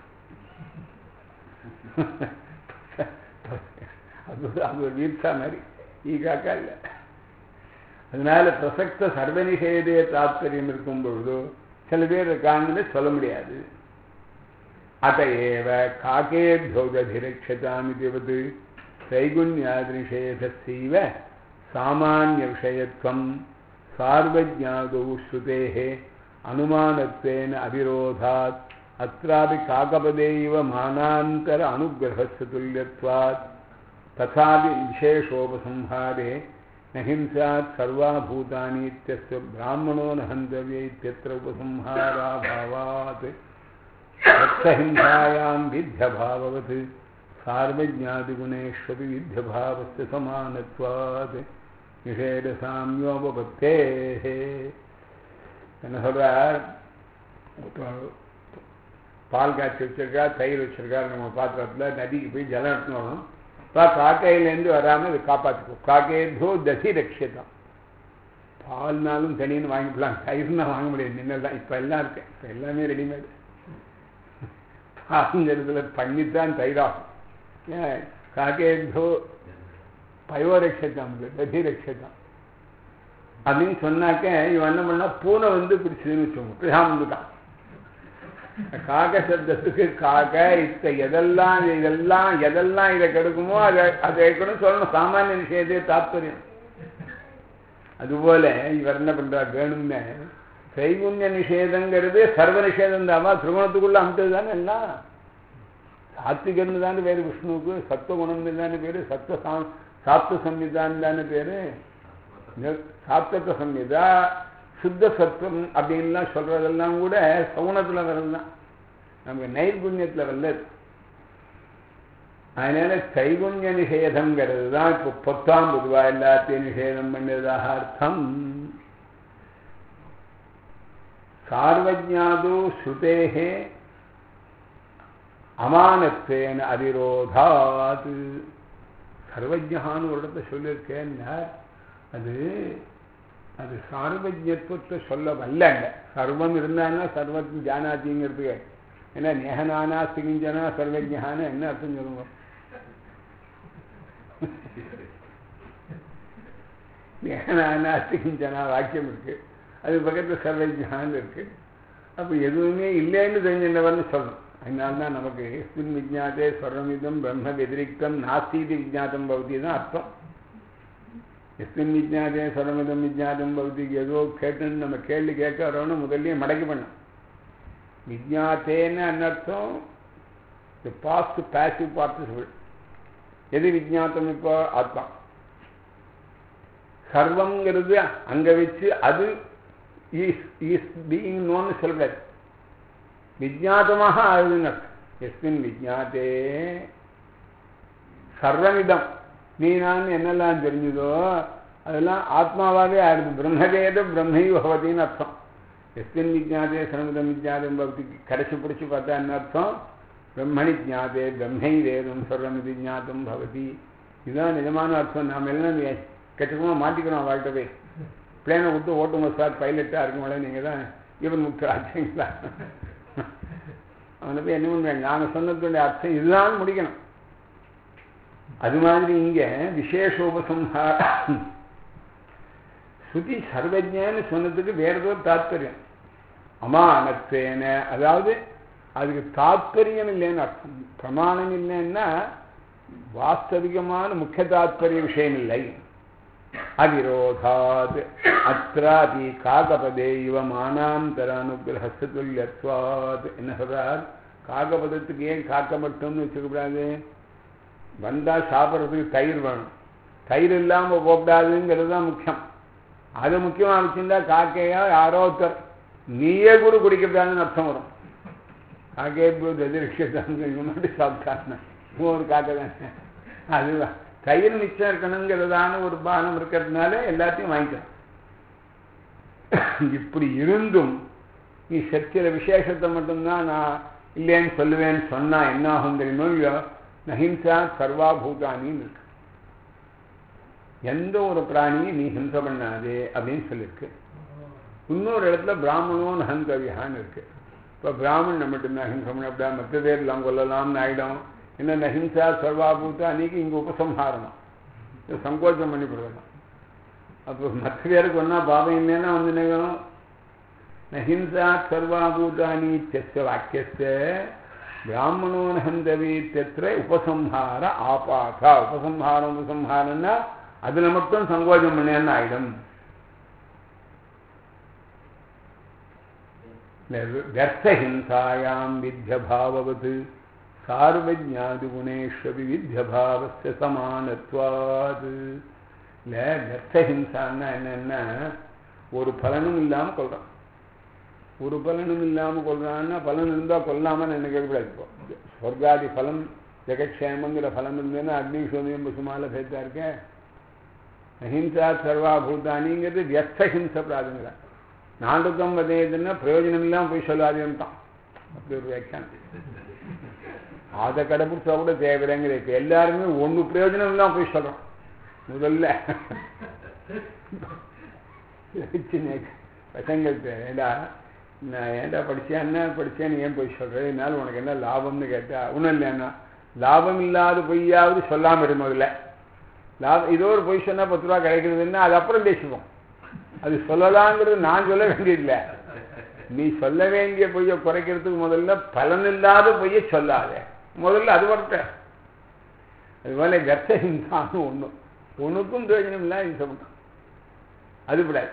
அது அது ஒரு வீர்த்தா மாதிரி ஈ காக்கா இல்லை அதனால பிரசக்த சர்வநிஷேதே தாத்பரியம் இருக்கும் பொழுதோ சில பேர் இருக்காங்கன்னு சொல்ல முடியாது அத்தையேவ காக்கேபியோததிரட்சதாம் இதுவது தைகுண்யாதிஷேதசைவ சாமானிய விஷயத்துவம் சார்வஜாதோ ஸ்ருதேः अनुमानत्वेन अविरोधात् अत्रापि काकपदेव मानान्तर अनुग्रहस्य तुल्यत्वात् तथापि विशेषोपसंहारे न हिंसात् सर्वाभूतानि इत्यस्य ब्राह्मणो न हन्तव्य इत्यत्र उपसंहाराभावात् रक्तहिंसायां विध्यभाववत् सार्वज्ञादिगुणेष्वपि विध्यभावस्य समानत्वात् நிஷேத சாமியோபத்தே என்ன சொல்றார் பால் காய்ச்சி வச்சிருக்கா தயிர் வச்சிருக்கா நம்ம பாத்திரத்தில் நதிக்கு போய் ஜலம் எடுத்துனோம் இப்போ காக்கையிலேருந்து வராமல் இது காப்பாற்றிக்கும் காக்கையோ தசி ரட்சிதம் பால்னாலும் தனின்னு வாங்கிக்கலாம் தயிர்னா வாங்க முடியாது முன்னெல்லாம் இப்போ எல்லாம் இருக்கு இப்போ எல்லாமே ரெடிமேடு பாலுங்கிறதுல பண்ணித்தான் தயிராகும் ஏன் காக்கேபியோ பயோரட்சத்தாம் ரதி ரட்சத்தாம் அப்படின்னு சொன்னாக்க இவன் என்ன பண்ணா பூனை வந்து பிடிச்சதுன்னு வச்சுக்கோங்க பிரியாமந்துட்டான் காக்க சப்தத்துக்கு காக்க இத்த எதெல்லாம் இதெல்லாம் எதெல்லாம் இதை கெடுக்குமோ அதை அதை கூட சொல்லணும் சாமானிய விஷயத்தே தாத்பரியம் அதுபோல இவர் என்ன பண்றார் வேணும்னு சைகுண்ய நிஷேதங்கிறது சர்வ நிஷேதம் தாமா திருமணத்துக்குள்ள அமிட்டது தானே எல்லாம் சாத்விகர்னு தானே பேரு விஷ்ணுவுக்கு சத்துவகுணம்னு தானே பேரு சத்வ சாப்த சம்மிதான்னு தானே பேரு சாப்தத்துவ சம்மிதா சுத்த சத்துவம் அப்படின்லாம் சொல்றதெல்லாம் கூட சகுணத்துல வர்றது தான் நமக்கு நைர்குண்யத்தில் வரலது அதனால தைகுண்ய நிஷேதங்கிறது தான் இப்போ பொத்தாம் பொதுவா எல்லாத்தையும் நிஷேதம் பண்ணதாக அர்த்தம் சார்வஜாதோ ஸ்ருதேகே அமானத்தேன அதிரோதாத் சர்வஜகான்னு ஒரு இடத்த சொல்லியிருக்கேன்னா அது அது சார்வஜத்துவத்தை சொல்ல வல்லங்க சர்வம் இருந்தான்னா சர்வத்தின் ஜானாத்திங்கிறதுக்கு ஏன்னா நேகனானா சிகிஞ்சனா சர்வஜகான்னு என்ன அர்த்தம் சொல்லுங்க நேகனானா சிகிஞ்சனா வாக்கியம் இருக்கு அது பக்கத்தில் சர்வஜகான்னு இருக்கு அப்போ எதுவுமே இல்லைன்னு தெரிஞ்சின்றவர்னு சொல்லணும் அதனால தான் நமக்கு எஸ்மின் விஜாத்தே ஸ்வரமிதம் பிரம்ம வெதிரிக்தம் நாஸ்தீதி விஜாத்தம் பகுதி தான் அர்த்தம் எஸ்மின் விஜாதே ஸ்வரமிதம் விஜாதம் பகுதிக்கு ஏதோ கேட்டுன்னு நம்ம கேள்வி கேட்க வரோன்னு முதல்லயே மடக்கி பண்ணோம் விஜாத்தேன்னு அன்னர்த்தம் பாஸ்ட் பேசிவ் பார்ட்டிசிபிள் எது விஜாத்தம் இப்போ ஆத்மா சர்வங்கிறது அங்க வச்சு அது இஸ் பீயிங் நோன்னு சொல்றாரு விஜாத்தமாக ஆகுதுன்னு எஸ்மின் விஜாத்தே சர்வமிதம் நீ நான் என்னெல்லாம் தெரிஞ்சதோ அதெல்லாம் ஆத்மாவாகவே ஆயிடுது பிரம்மதேத பிரம்மையு பவதின்னு அர்த்தம் எஸ்மின் விஜாதே சர்வமிதம் விஜாதம் பக்திக்கு கடைசி பிடிச்சி பார்த்தா என்ன அர்த்தம் பிரம்மணி ஜாதே பிரம்மை வேதம் சர்வமிதி ஜாதம் பவதி இதுதான் நிஜமான அர்த்தம் நாம் எல்லாம் கெட்டக்கமாக மாட்டிக்கிறோம் வாழ்க்கை போய் பிளேனை விட்டு ஓட்டுங்க சார் பைலட்டாக இருக்கும்போது நீங்கள் தான் இவன் முக்கிய ஆச்சுங்களா அவனை போய் என்ன பண்ணுவேன் நாங்கள் சொன்னதுடைய அர்த்தம் இதுதான் முடிக்கணும் அது மாதிரி இங்க விசேஷோபசம்ஹார ஸ்ருதி சர்வஜன்னு சொன்னதுக்கு வேற ஏதோ தாத்பரியம் அமானத்தேன அதாவது அதுக்கு தாத்பரியம் இல்லைன்னு அர்த்தம் பிரமாணம் இல்லைன்னா வாஸ்தவிகமான முக்கிய தாத்பரிய விஷயம் இல்லை அவிரோதாத் அத்ராதி காகபதே இவ மானாந்தர அனுகிரகஸ்து துல்யத்வாத் என்ன சொல்றார் காகபதத்துக்கு ஏன் காக்க மட்டும்னு வச்சுக்கூடாது வந்தா சாப்பிட்றதுக்கு தயிர் வேணும் தயிர் இல்லாமல் போகக்கூடாதுங்கிறது தான் முக்கியம் அது முக்கியமாக வச்சுருந்தா காக்கையா யாரோ ஒருத்தர் நீயே கூட குடிக்கக்கூடாதுன்னு அர்த்தம் வரும் காக்கையை போய் எதிர்க்கிறாங்க முன்னாடி சாப்பிட்டாங்க ஒரு காக்கை தானே அதுதான் தயிர் மிச்சம் இருக்கணுங்கிறதான ஒரு பானம் இருக்கிறதுனால எல்லாத்தையும் வாங்கிக்கலாம் இப்படி இருந்தும் நீ சத்திர விசேஷத்தை மட்டும்தான் நான் இல்லைன்னு சொல்லுவேன்னு சொன்னா என்ன ஆகும் தெரியுமோ இல்லையோ நஹிம்சா சர்வாபூதானின்னு இருக்கு எந்த ஒரு பிராணியும் நீ ஹிம்சை பண்ணாதே அப்படின்னு சொல்லியிருக்கு இன்னொரு இடத்துல பிராமணோ நகங்கவியான்னு இருக்கு இப்போ பிராமணன் மட்டும்தான் ஹிம்சை பண்ண மற்ற பேர் எல்லாம் கொல்லலாம்னு ஆயிடும் என்ன நஹிம்சா சர்வாபூதா அன்னைக்கு இங்கே உபசம்ஹாரணும் இது சங்கோச்சம் பண்ணி கொடுக்கணும் அப்போ மற்ற பேருக்கு ஒன்றா பாவம் இல்லைன்னா வந்து நிகழும் நஹிம்சா சர்வாபூதானி செஸ்ய வாக்கியஸ்ய பிராமணோ நகந்தவி தெற்ற உபசம்ஹார ஆபாசா உபசம்ஹாரம் உபசம்ஹாரம்னா அதுல மட்டும் சங்கோஜம் பண்ணேன்னு ஆயிடும் व्यर्थहिंसायां विध्यभाववत् சார்வஜாதிகுணேஸ்வரி வித்யபாவஸ்ய சமானத்வாது இல்லை வியர்த்தஹிம்சான்னா என்னன்னா ஒரு பலனும் இல்லாமல் கொள்றான் ஒரு பலனும் இல்லாமல் கொள்றான்னா பலன் இருந்தால் கொல்லாமல் நினைக்கக்கூடாது இப்போ சொர்க்காதி பலம் ஜெகக்ஷேமங்கிற பலம் இருந்ததுன்னா அக்னி சோமியம் பசுமால பேத்தா இருக்கேன் அஹிம்சா சர்வாபூதானிங்கிறது வியர்த்த ஹிம்ச பிராதுங்கிற நாடுக்கம் வதேதுன்னா பிரயோஜனம் இல்லாமல் போய் சொல்லாதேன்னு தான் அப்படி ஒரு வியாக்கியானம் அதை கடைபிடிச்சா கூட தேவையில்லைங்கிற இப்போ எல்லாருமே ஒன்று பிரயோஜனம் இல்லாமல் போய் சொல்கிறோம் முதல்ல வச்சு நேக்கு பசங்கள்கிட்ட ஏண்டா நான் ஏன்டா படிச்சேன் என்ன படிச்சேன்னு ஏன் போய் சொல்கிறேன் இதனால உனக்கு என்ன லாபம்னு கேட்டா ஒன்றும் இல்லைன்னா லாபம் இல்லாத பொய்யாவது சொல்லாமல் இரு முதல்ல லாபம் இதோ ஒரு பொய் சொன்னால் பத்து ரூபா கிடைக்கிறதுன்னா அது அப்புறம் பேசுவோம் அது சொல்லலாங்கிறது நான் சொல்ல வேண்டியதில்லை நீ சொல்ல வேண்டிய பொய்யை குறைக்கிறதுக்கு முதல்ல பலனில்லாத பொய்யை சொல்லாத முதல்ல அது வரட்ட அதுபோல கர்த்த ஹிம்சான்னு ஒன்று ஒன்றுக்கும் பிரயோஜனம் இல்லை ஹிம்சை பண்ணும் அது விடாது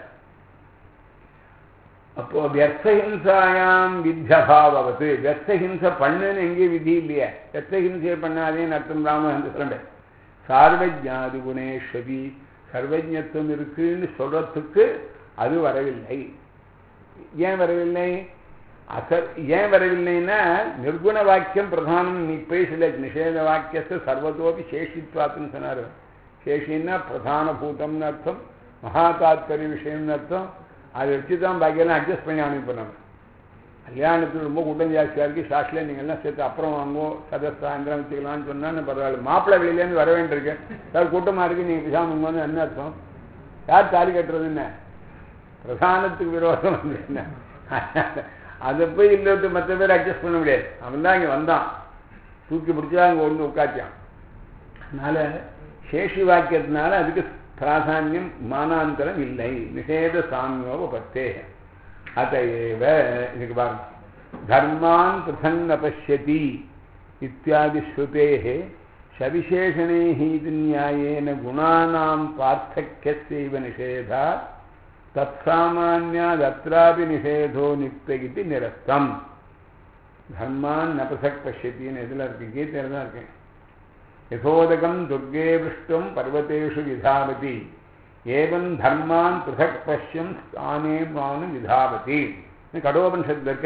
அப்போ வியர்த்தஹிம்சாயாம் வித்தியபாவது வியர்த்தஹிம்சை பண்ணுன்னு எங்கேயும் விதி இல்லையே வியர்த்தஹிம்சையை பண்ணாதேன்னு அர்த்தம் ராமஹந்து சொல்றேன் சார்வஜாதி குணேஸ்வரி சர்வஜத்துவம் இருக்குன்னு சொல்றதுக்கு அது வரவில்லை ஏன் வரவில்லை அசர் ஏன் வரவில்லைன்னா நிர்குண வாக்கியம் பிரதானம் நீ பேசல நிஷேத வாக்கியத்தை சர்வத்தோப்பி சேஷித்வாத்துன்னு சொன்னார் சேஷின்னா பிரதான பூதம்னு அர்த்தம் மகா தாத்பரிய விஷயம்னு அர்த்தம் அதை வச்சு தான் பாக்கியெல்லாம் அட்ஜஸ்ட் பண்ணி அனுப்பி நம்ம கல்யாணத்தில் ரொம்ப கூட்டம் ஜாஸ்தியாக இருக்குது ஷாஸ்டில் நீங்கள்லாம் சேர்த்து அப்புறம் வாங்குவோம் சதஸ் சாயந்தரம் வச்சுக்கலாம்னு சொன்னால் பரவாயில்ல மாப்பிள்ளை வெளியிலேருந்து வர வேண்டியிருக்கு சார் கூட்டமாக இருக்குது நீங்கள் பிசாமம் வந்து என்ன அர்த்தம் யார் தாலி கட்டுறது என்ன பிரதானத்துக்கு விரோதம் வந்து என்ன அதை போய் இன்னொருத்த மற்ற பேர் அட்ஜஸ்ட் பண்ண முடியாது அவன் தான் இங்கே வந்தான் தூக்கி பிடிச்சா அங்கே ஒன்று உட்காச்சான் அதனால சேஷி வாக்கியத்தினால அதுக்கு பிராதானியம் மானாந்தரம் இல்லை நிஷேத சாமியோக பத்தே அத்தையேவ இதுக்கு பாருங்க தர்மான் பிரசன்ன பசியதி இத்தியாதி ஸ்ருதேः சவிசேஷணைः इति न्यायेन गुणानां पार्थक्यस्यैव निषेधात् तत्सामान्यादत्रापि निषेधो नित्य इति निरस्तम् தர்மான் நபசக் பசியத்தின்னு எதில் இருக்கு கீதையில் தான் இருக்கேன் யசோதகம் துர்கே விஷ்டும் பர்வத்தேஷு விதாவதி ஏவன் தர்மான் பிருதக் பஷ்யம் ஸ்தானே மானு விதாவதி கடோபனிஷத்தில் இருக்க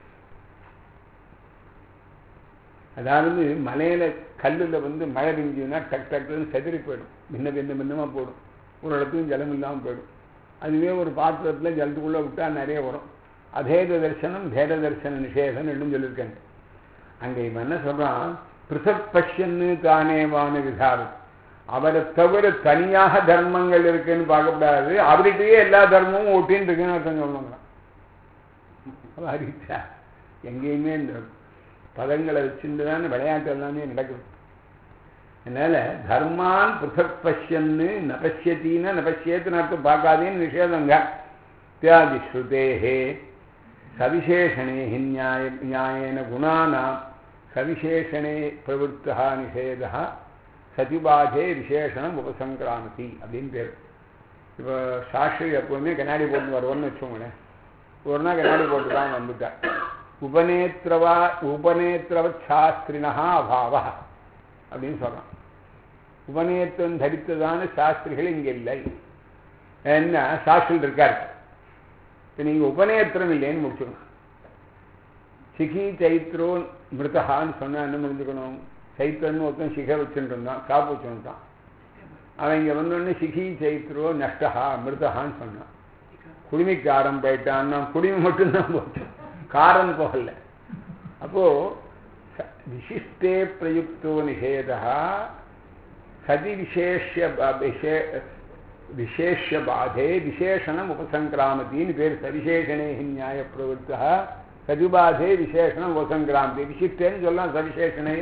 அதாவது மலையில கல்லில் வந்து மழை பெஞ்சுன்னா டக் டக்குன்னு செதறி போயிடும் பின்ன பின்ன பின்னமாக போடும் ஒரு இடத்துக்கும் ஜலம் இல்லாமல் போயிடும் அதுவே ஒரு பாத்திரத்தில் ஜலத்துக்குள்ளே விட்டால் நிறைய வரும் அதேத தரிசனம் பேத தரிசன நிஷேதம் ரெண்டும் சொல்லியிருக்காங்க அங்கே இவன் என்ன சொல்கிறான் பிருத்தக் பஷ்யன்னு தானேவான விதாரம் அவரை தவிர தனியாக தர்மங்கள் இருக்குன்னு பார்க்கக்கூடாது அவர்கிட்டயே எல்லா தர்மமும் ஒட்டின்னு இருக்குன்னு அர்த்தம் சொல்லணுங்கிறான் அறிவிச்சா எங்கேயுமே இந்த பதங்களை வச்சுட்டு தான் விளையாட்டு எல்லாமே நடக்குது அதனால தர்மான் பிருத்தக் பஷ்யன்னு நபசியத்தின்னா நபசியத்துன்னு அர்த்தம் பார்க்காதேன்னு நிஷேதங்க இத்தியாதி ஸ்ருதேஹே சவிசேஷணே நியாய நியாயேன குணானாம் சவிசேஷணே பிரவருத்தா நிஷேதா சதிபாதே விசேஷனம் உபசங்கிராமதி அப்படின்னு பேர் இப்போ சாஸ்திரி எப்போவுமே கண்ணாடி போட்டு வருவோம்னு வச்சோங்களேன் ஒரு நாள் கண்ணாடி போட்டு தான் வந்துட்டார் உபநேத்திரவா உபநேத்திரவத் சாஸ்திரினா அபாவா அப்படின்னு சொல்கிறான் உபநேத்திரம் தரித்ததான சாஸ்திரிகள் இங்கே இல்லை என்ன சாஸ்திரிகள் இருக்காரு இப்போ நீங்கள் உபநேத்திரம் இல்லைன்னு முடிச்சுக்கணும் சிகி சைத்ரோ மிருதஹான்னு சொன்னால் என்ன முடிஞ்சுக்கணும் சைத்திரன்னு ஒருத்தன் சிகை வச்சுட்டு இருந்தான் காப்பு வச்சுட்டான் அவன் இங்கே வந்தோடனே சிகி சைத்ரோ நஷ்டஹா மிருதஹான்னு சொன்னான் குடுமிக்காரன் போயிட்டான்னா குடுமி மட்டும்தான் போச்சு காரன் போகல அப்போ விசிஷ்டே பிரயுக்தோ நிஷேதா சதி விசேஷ விஷே விசேஷ பாதே விசேஷணம் உபசங்கிராமத்தின்னு பேர் சவிசேஷனே நியாய பிரவருத்தா சதிபாதே விசேஷணம் உபசங்கிராமதி விசிஷ்டேன்னு சொல்லலாம் சவிசேஷனே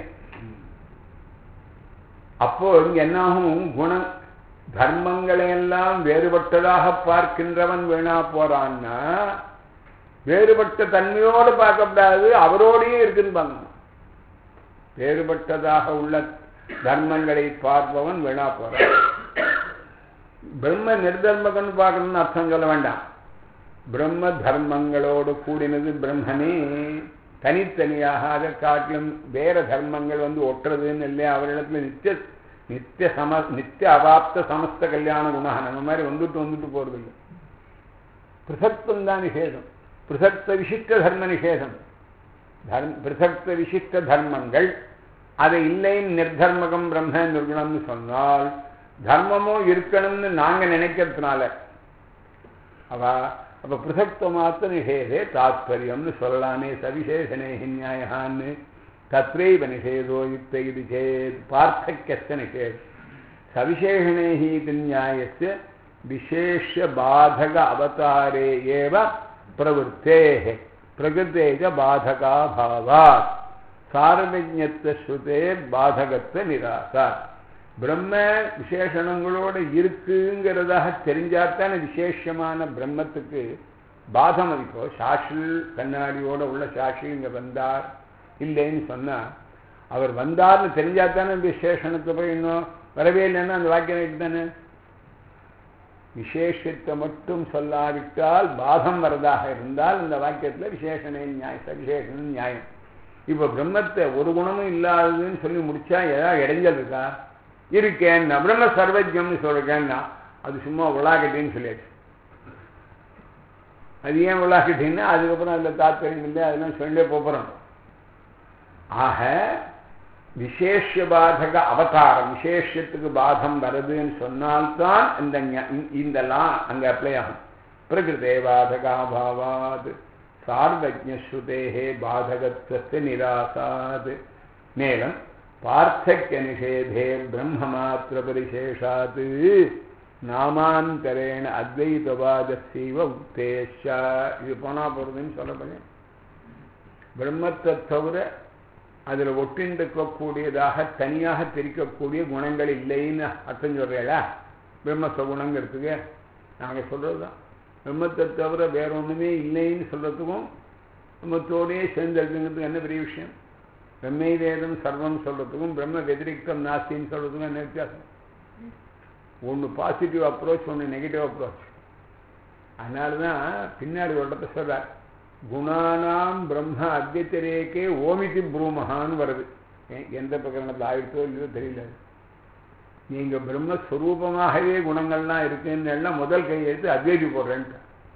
அப்போ இங்க என்னாகும் குணம் தர்மங்களை எல்லாம் வேறுபட்டதாக பார்க்கின்றவன் வேணா போறான்னா வேறுபட்ட தன்மையோடு பார்க்கக்கூடாது அவரோடையே இருக்குன்னு பார்க்கணும் வேறுபட்டதாக உள்ள தர்மங்களை பார்ப்பவன் வேணா போறான் பிரம்ம நிர்தர்மகன் பார்க்கணும்னு அர்த்தம் சொல்ல வேண்டாம் பிரம்ம தர்மங்களோடு கூடினது பிரம்மனே தனித்தனியாக அதை காட்டிலும் வேற தர்மங்கள் வந்து ஒட்டுறதுன்னு இல்லையா அவரிடத்துல நித்திய நித்திய சம நித்திய அவாப்த சமஸ்த கல்யாண குணா நம்ம மாதிரி வந்துட்டு வந்துட்டு போறது இல்லை பிருசக்தம் தான் நிஷேதம் பிருசக்த விசிஷ்ட தர்ம நிஷேதம் தர்ம பிருசக்த விசிஷ்ட தர்மங்கள் அதை இல்லைன்னு நிர்தர்மகம் பிரம்ம நிர்குணம்னு சொன்னால் தர்மமும் இருக்கணும்னு நாங்க நினைக்கிறதுனால அவ அப்ப பிருசக்தமாத்த நிஷேதே தாத்பரியம்னு சொல்லலாமே சவிசேஷனே நியாயான்னு தத்ரைவ நிஷேதோ யுக்த இது சேத் பார்த்தக்கியஸ்த நிஷேத் சவிசேஷனே இது நியாயஸ்ய விசேஷ பாதக அவதாரே ஏவ பிரவருத்தே பிரகிருத்தேஜ பாதகா பாவாத் சாரவிஜத்த ஸ்ருதே பாதகத்த நிராசா பிரம்ம விசேஷணங்களோட இருக்குங்கிறதாக தெரிஞ்சாத்தான விசேஷமான பிரம்மத்துக்கு பாதம் இப்போ சாஷி கண்ணாடியோட உள்ள சாஷி இங்க வந்தார் இல்லைன்னு சொன்னா அவர் வந்தார்னு தெரிஞ்சாத்தானே விசேஷணத்தை போய் இன்னும் வரவே இல்லைன்னா அந்த வாக்கியம் தானே விசேஷத்தை மட்டும் சொல்லாவிட்டால் பாதம் வரதாக இருந்தால் இந்த வாக்கியத்தில் விசேஷனே நியாயம் சவிசேஷனும் நியாயம் இப்போ பிரம்மத்தை ஒரு குணமும் இல்லாததுன்னு சொல்லி முடிச்சா ஏதாவது இடைஞ்சல் இருக்கா இருக்கேன்னா பிரம்ம சர்வஜம்னு சொல்றேன்னா அது சும்மா உலாகட்டின்னு சொல்லியாச்சு அது ஏன் உலாகட்டின்னா அதுக்கப்புறம் அதில் தாத்பரியம் இல்லை அதெல்லாம் சொல்லிட்டே போகிறோம் ஆக விசேஷ பாதக அவதாரம் விசேஷத்துக்கு பாதம் வருதுன்னு சொன்னால்தான் இந்த இந்தலாம் அங்கே அப்ளை ஆகும் பிரகிருதே பாதகாபாவாத் சார்வஜஸ்ருதேகே பாதகத்துவத்தை நிராசாத் மேலும் பார்த்தக்கிய நிஷேதே பிரம்ம மாத்திர பரிசேஷாத் நாமாந்தரேண அத்வைதவாதசீவ உத்தேஷா இது போனா போறதுன்னு சொல்லப்படுறேன் பிரம்மத்தை தவிர அதில் ஒட்டின்றிருக்கக்கூடியதாக தனியாக பிரிக்கக்கூடிய குணங்கள் இல்லைன்னு அர்த்தம் சொல்றீங்களா பிரம்மஸ்வ குணங்கிறதுக்கு நாங்கள் சொல்றது தான் பிரம்மத்தை தவிர வேற ஒன்றுமே இல்லைன்னு சொல்றதுக்கும் பிரம்மத்தோடையே சேர்ந்திருக்குங்கிறதுக்கு என்ன பெரிய விஷயம் பிரம்மை வேதம் சர்வம் சொல்றதுக்கும் பிரம்ம வெதிரிக்தம் நாஸ்தின்னு சொல்றதுக்கும் என்ன வித்தியாசம் ஒன்று பாசிட்டிவ் அப்ரோச் ஒன்று நெகட்டிவ் அப்ரோச் அதனால தான் பின்னாடி ஒரு இடத்த சொல்றார் குணானாம் பிரம்ம அத்தியத்திரேக்கே ஓமிதி ப்ரூமஹான்னு வருது எந்த பிரகரணத்தில் ஆயிடுச்சோ இல்லையோ தெரியல நீங்க பிரம்மஸ்வரூபமாகவே குணங்கள்லாம் இருக்குன்னு எல்லாம் முதல் கையெழுத்து அத்வைதி போடுறேன்ட்டு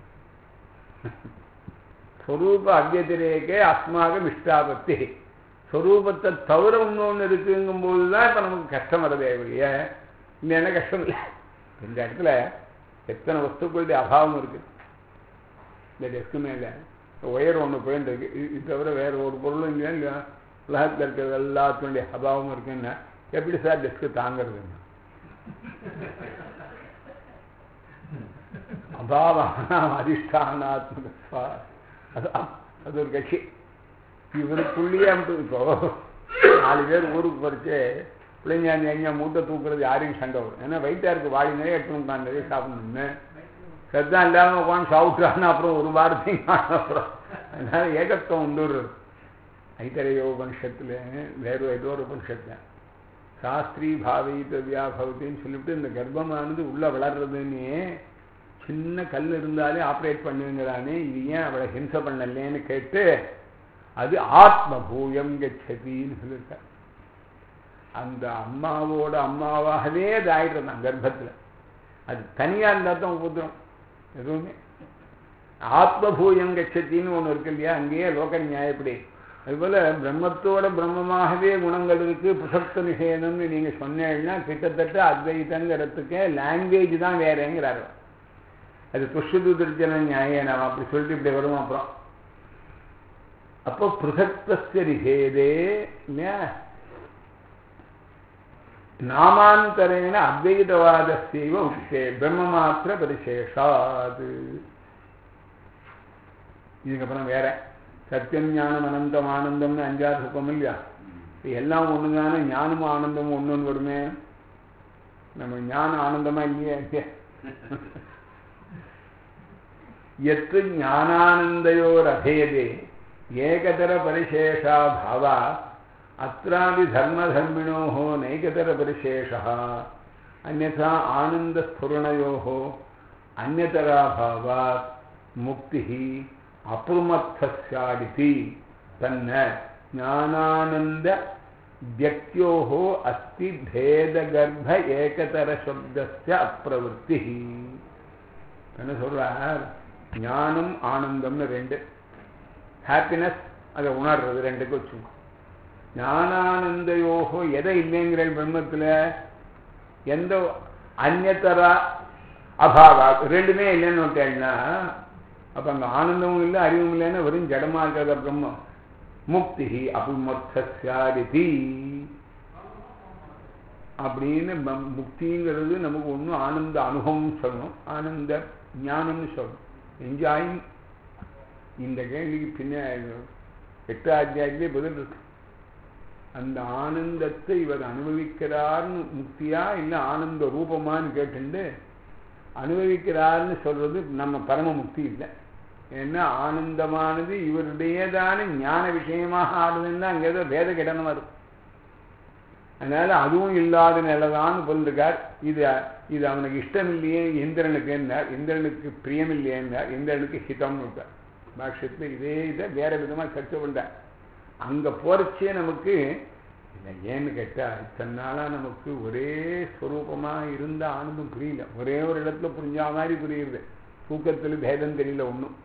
ஸ்வரூப அத்தியத்திரேக்கே அஸ்மாக இஷ்டாபத்தி ஸ்வரூபத்தை தவிர இன்னொன்று இருக்குங்கும்போது தான் இப்போ நமக்கு கஷ்டம் வரதே இல்லையா என்ன கஷ்டம் இல்லை இந்த இடத்துல எத்தனை வஸ்துக்களுடைய அபாவம் இருக்குது இந்த டெஸ்க்கு மேலே ஒயர் ஒன்று போயிருக்கு இது தவிர வேறு ஒரு பொருளும் இல்லையா இல்லையா உலகத்தில் இருக்கிறது எல்லாத்தினுடைய அபாவம் இருக்குன்னா எப்படி சார் டெஸ்க்கு தாங்கிறதுன்னு அபாவானாம் அதிஷ்டானாத்மக அது அது ஒரு கட்சி இவருக்குள்ளேயே இப்போ நாலு பேர் ஊருக்கு பறிச்சு பிள்ளைங்க எங்க மூட்டை தூக்குறது யாரையும் சண்டை வரும் ஏன்னா வயிற்றா இருக்கு வாடி நிறைய எடுத்து உட்காந்து நிறைய சாப்பிடணும்னு சத்தம் இல்லாமல் உட்காந்து சாப்பிட்றான்னு அப்புறம் ஒரு வாரத்தையும் அப்புறம் அதனால ஏகத்துவம் உண்டுறது ஐத்தரைய உபனிஷத்துல வேறு ஏதோ ஒரு உபனிஷத்துல சாஸ்திரி பாவித்தவியா பவத்தின்னு சொல்லிவிட்டு இந்த கர்ப்பமானது உள்ள வளர்றதுன்னு சின்ன கல் இருந்தாலே ஆப்ரேட் பண்ணுங்கிறானே இது ஏன் அவளை ஹிம்சை பண்ணலேன்னு கேட்டு அது ஆத்மபூயம் கச்சதின்னு சொல்லியிருக்கார் அந்த அம்மாவோட அம்மாவாகவே அது ஆயிடுறான் கர்ப்பத்தில் அது தனியாக இருந்தால் தான் உபதிரம் எதுவுமே ஆத்மபூயம் கச்சத்தின்னு ஒன்று இருக்கு இல்லையா அங்கேயே லோக நியாயப்படி அதுபோல் பிரம்மத்தோட பிரம்மமாகவே குணங்கள் இருக்கு புசக்த நிஷேதம்னு நீங்கள் சொன்னீங்கன்னா கிட்டத்தட்ட அத்வைத்தங்கிறதுக்கு லாங்குவேஜ் தான் வேறேங்கிறாரு அது துஷ்டுதர்ஜன நியாயம் நாம் அப்படி சொல்லிட்டு இப்படி வரும் அப்புறம் அப்போ பிருகத்வசிய நிஷேதே நாமாந்தரேன அத்வைதவாதசைவ உக்தே பிரம்ம மாத்திர பரிசேஷாது இதுக்கப்புறம் வேற சத்தியம் ஞானம் அனந்தம் ஆனந்தம்னு அஞ்சாறு சுகம் இல்லையா எல்லாம் ஒண்ணுதானே ஞானமும் ஆனந்தமும் ஒண்ணுன்னு வருமே நம்ம ஞானம் ஆனந்தமா இல்லையா எத்து ஞானானந்தயோரபேதே ஏகதர பரிசேஷா பாவா அत्रापि धर्मधर्मिणोः नैकतरपरिशेषः अन्यथा आनन्दस्फुरणयोः अन्यतराभावात् मुक्तिः अपुर्मत्थस्यादिति तन्न ज्ञानानन्दव्यक्त्योः अस्ति भेदगर्भ एकतरशब्दस्य अप्रवृत्तिः என்ன சொல்றார் ஞானம் ஆனந்தம்னு ரெண்டு ஹாப்பினஸ் அதை உணர்றது ரெண்டுக்கு வச்சுக்கோ ஞானானந்தயோகோ எதை இல்லைங்கிற பிரம்மத்தில் எந்த அந்நத்தரா அபாவா ரெண்டுமே இல்லைன்னு விட்டேன்னா அப்போ அங்கே ஆனந்தமும் இல்லை அறிவும் இல்லைன்னு வெறும் ஜடமா இருக்கிறத பிரம்மம் முக்தி அபுமர்த்தி அப்படின்னு ம- முக்திங்கிறது நமக்கு ஒன்றும் ஆனந்த அனுபவம் சொல்லணும் ஆனந்த ஞானம்னு சொல்லணும் என்ஜாயிங் இந்த கேள்விக்கு பின்ன எட்டு அத்தியாயத்திலே பதில் இருக்கு அந்த ஆனந்தத்தை இவர் அனுபவிக்கிறார்னு முக்தியா இல்லை ஆனந்த ரூபமான்னு கேட்டுண்டு அனுபவிக்கிறார்னு சொல்றது நம்ம பரம முக்தி இல்லை ஏன்னா ஆனந்தமானது இவருடையதான ஞான விஷயமாக ஆடுதுன்னா அங்கே ஏதோ வேத கிடனம் வரும் அதனால அதுவும் இல்லாத நிலைதான் சொல்லிருக்கார் இது இது அவனுக்கு இஷ்டம் இல்லையே இந்திரனுக்கு என்னார் இந்திரனுக்கு பிரியம் இல்லையேன்னார் இந்திரனுக்கு ஹிதம்னு விட்டார் பாஷ்யத்தில் இதே இதை வேற விதமாக சர்ச்சை பண்ணார் அங்கே போறச்சே நமக்கு இல்லை ஏன்னு கேட்டால் இத்தனை நாளாக நமக்கு ஒரே ஸ்வரூபமாக இருந்த ஆனந்தம் புரியல ஒரே ஒரு இடத்துல புரிஞ்சா மாதிரி புரியுது தூக்கத்தில் பேதம் தெரியல ஒன்றும்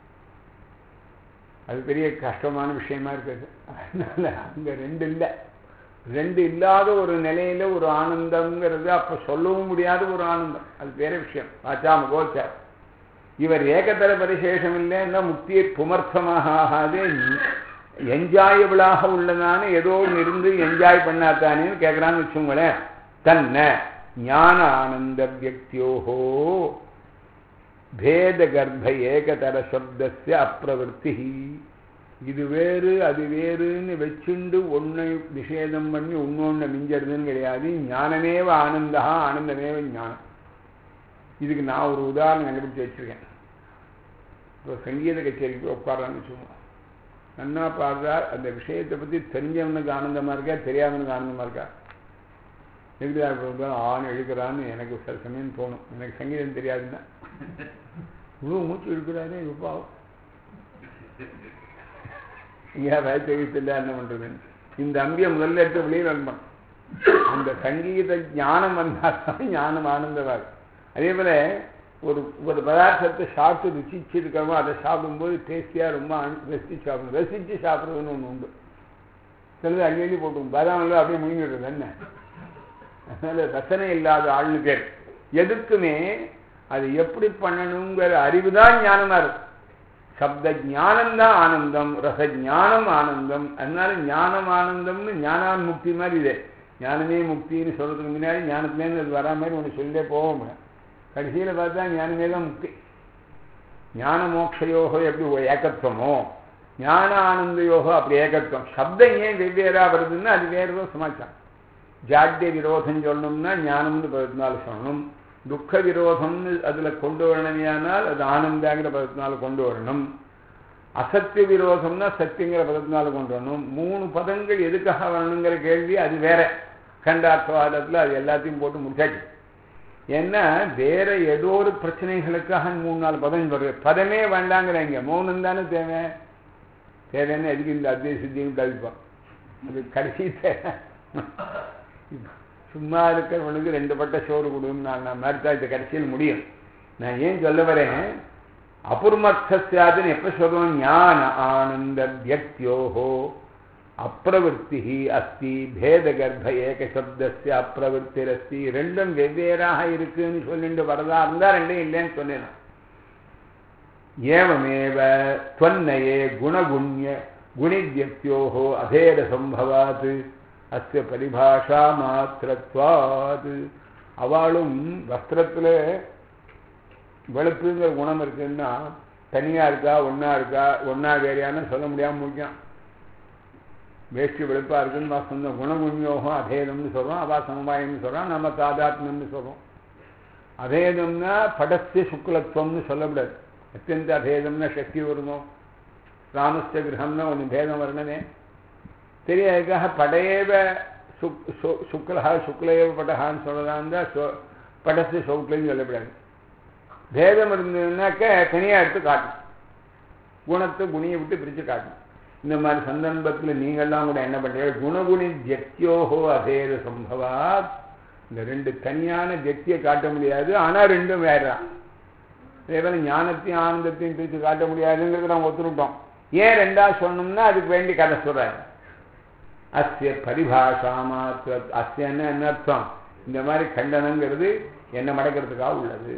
அது பெரிய கஷ்டமான விஷயமா இருக்குது அதனால அங்கே ரெண்டு இல்லை ரெண்டு இல்லாத ஒரு நிலையில ஒரு ஆனந்தம்ங்கிறது அப்ப சொல்லவும் முடியாத ஒரு ஆனந்தம் அது வேற விஷயம் ஆச்சாம கோச்சார் இவர் ஏகதர பரிசேஷம் இல்லைன்னா முக்தியை புமர்த்தமாக ஆகாது என்ஜாயபிளாக உள்ளதான ஏதோ ஒன்று இருந்து என்ஜாய் பண்ணாத்தானேன்னு கேட்குறான்னு வச்சுங்களேன் தன்னை ஞான ஆனந்த வியக்தியோகோ பேத கர்ப்ப ஏகதர சப்தஸ்ய அப்பிரவருத்தி இது வேறு அது வேறுன்னு வச்சுண்டு ஒன்றை நிஷேதம் பண்ணி இன்னொன்று மிஞ்சறதுன்னு கிடையாது ஞானமேவ ஆனந்தா ஆனந்தமேவ ஞானம் இதுக்கு நான் ஒரு உதாரணம் கண்டுபிடிச்சு வச்சிருக்கேன் இப்போ சங்கீத கச்சேரிக்கு போய் உட்காரான்னு வச்சுக்கோங்க நன்னா பாடுறார் அந்த விஷயத்தை பற்றி தெரிஞ்சவனுக்கு ஆனந்தமாக இருக்கா தெரியாதவனுக்கு ஆனந்தமாக இருக்கா எழுதுறாரு ஆண் எழுக்கிறான்னு எனக்கு சில சமயம் தோணும் எனக்கு சங்கீதம் தெரியாதுன்னா இவ்வளோ மூச்சு இருக்கிறாரே பாவம் ஏன் வயசு இல்லை என்ன பண்றதுன்னு இந்த அம்பியை முதல்ல எடுத்து வெளியில் அனுப்பணும் அந்த சங்கீத ஞானம் வந்தால் ஞானம் ஆனந்தமாக அதே போல ஒரு ஒரு பதார்த்தத்தை சாப்பிட்டு ருசிச்சிருக்கிறோமோ அதை சாப்பிடும்போது டேஸ்டியாக ரொம்ப அனு- ரசிச்சு சாப்பிடணும் ரசிச்சு சாப்பிட்றதுன்னு ஒன்று உண்டு சிலது அள்ளி அள்ளி போட்டுக்கும் பாதாமில் அப்படியே முழுங்கிடுறது என்ன அதனால ரசனை இல்லாத ஆள்னு பேர் எதுக்குமே அது எப்படி பண்ணணுங்கிற அறிவு தான் ஞானமா இருக்கு சப்த ஞானம் தான் ஆனந்தம் ரச ஞானம் ஆனந்தம் அதனால ஞானம் ஆனந்தம்னு ஞானான் முக்தி மாதிரி இது ஞானமே முக்தின்னு சொல்றதுக்கு முன்னாடி ஞானத்துலேருந்து அது வரா மாதிரி ஒன்று சொல்லிட்டே போவோம் கடைசியில் பார்த்தா ஞானமே தான் முக்தி ஞான மோட்சயோகோ எப்படி ஒரு ஏகத்துவமோ ஞான ஆனந்த யோகோ அப்படி ஏகத்துவம் சப்தம் ஏன் வெவ்வேறா வருதுன்னா அது வேற ஏதோ சமாச்சாரம் ஜாட்டிய விரோதம் சொல்லணும்னா ஞானம்னு பதத்தினால சொல்லணும் துக்க விரோதம்னு அதுல கொண்டு வரணுமையானால் அது ஆனந்தாங்கிற பதத்தினால கொண்டு வரணும் அசத்திய விரோதம்னா சத்தியங்கிற பதத்தினால கொண்டு வரணும் மூணு பதங்கள் எதுக்காக வரணுங்கிற கேள்வி அது வேற கண்டார்த்தவாதத்தில் அது எல்லாத்தையும் போட்டு முடிச்சாச்சு ஏன்னா வேற ஏதோ ஒரு பிரச்சனைகளுக்காக மூணு நாலு பதம் வருது பதமே வேண்டாங்கிறாங்க மௌனம் தானே தேவை தேவைன்னு எதுக்கு இந்த அத்திய சித்தியும் தவிப்போம் அது கடைசி தேவை சும்மா இருக்கிறவனுக்கு ரெண்டு பட்ட சோறு கொடுன்னு நான் நான் மாதிரி தான் இது கடைசியில் முடியும் நான் ஏன் சொல்ல வரேன் அபுர்மர்த்தசியாதுன்னு எப்போ சொல்லுவோம் ஞான ஆனந்த வியக்தியோகோ அப்பிரவருத்தி அஸ்தி பேத கர்ப்ப ஏக சப்தஸ்ய அப்பிரவருத்திரஸ்தி ரெண்டும் வெவ்வேறாக இருக்குன்னு சொல்லிட்டு வரதா இருந்தா ரெண்டும் இல்லைன்னு சொன்னேன் ஏவமேவ त्वन्नये குணகுண்ய குணித்யக்தியோகோ அபேத சம்பவாத் அஸ்ய பரிபாஷா மாத்திரத்வாத் அவளும் வஸ்திரத்தில் வெளுப்புங்கிற குணம் இருக்குன்னா தனியா இருக்கா ஒண்ணா இருக்கா ஒண்ணா வேறையான்னு சொல்ல முடியாம முடியும் வேஷ்டி வெளுப்பா இருக்குன்னு வா சொந்த குணகுண்யோகம் அபேதம்னு சொல்றோம் அவா சமவாயம்னு சொல்றோம் நம்ம தாதாத்மியம்னு சொல்றோம் அபேதம்னா படஸ்ய சுக்லத்துவம்னு சொல்லக்கூடாது அத்தியந்த அபேதம்னா சக்தி வருமோ ராமஸ்ய கிரகம்னா ஒன்று பேதம் வரணுமே தெரியாதுக்காக படையேவ சுக் சு- சுக்லஹா சுக்லேவ படஹான்னு சொல்லலாம் இருந்தால் படஸ்ய சௌக்லையும் சொல்லக்கூடாது பேதம் இருந்ததுன்னாக்க தனியாக எடுத்து காட்டணும் குணத்தை குணியை விட்டு பிரித்து காட்டணும் இந்த மாதிரி சந்தர்ப்பத்தில் நீங்கள்லாம் கூட என்ன பண்ணுறீங்க குணகுணி ஜெக்தியோகோ அபேத சம்பவாத் இந்த ரெண்டு தனியான ஜெக்தியை காட்ட முடியாது ஆனால் ரெண்டும் வேறான் அதே போல ஞானத்தையும் ஆனந்தத்தையும் பிரித்து காட்ட முடியாதுங்கிறது நம்ம ஒத்துருட்டோம் ஏன் ரெண்டா சொன்னோம்னா அதுக்கு வேண்டி கதை சொல்றாரு அஸ்ய பரிபாஷா மாத்திர அஸ்யன்னு என்ன அர்த்தம் இந்த மாதிரி கண்டனங்கிறது என்ன மடக்கிறதுக்காக உள்ளது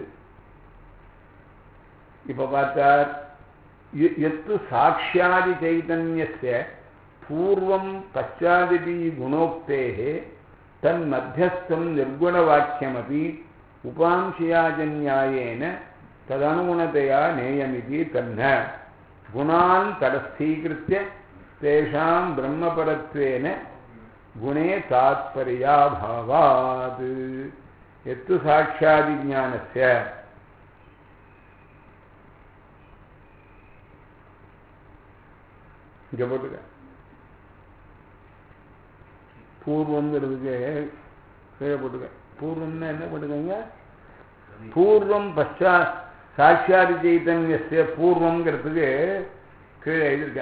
இப்ப பார்த்தார் ய- எத்து சாட்சியாதி சைதன்யஸ்ய பூர்வம் பச்சாதிபி குணோக்தேः தன்மத்தியஸ்தம் நிர்குணவாக்கியமபி உபாம்சியாஜன்யாயேன ததனுகுணதையா நேயமிதி தன்ன குணான் தடஸ்தீகிருத்திய தேஷாம் பிரம்மபரத்வேன குணே தாத்பரியாபாவாத் எத்து சாட்சாதிஜானஸ்ய இங்க போட்டுக்க பூர்வங்கிறதுக்கு கீழே போட்டுக்க பூர்வம்னா என்ன போட்டுக்கங்க பூர்வம் பஷா சாட்சாதி சைத்தன்யஸ்ய பூர்வங்கிறதுக்கு கீழே எழுதியிருக்க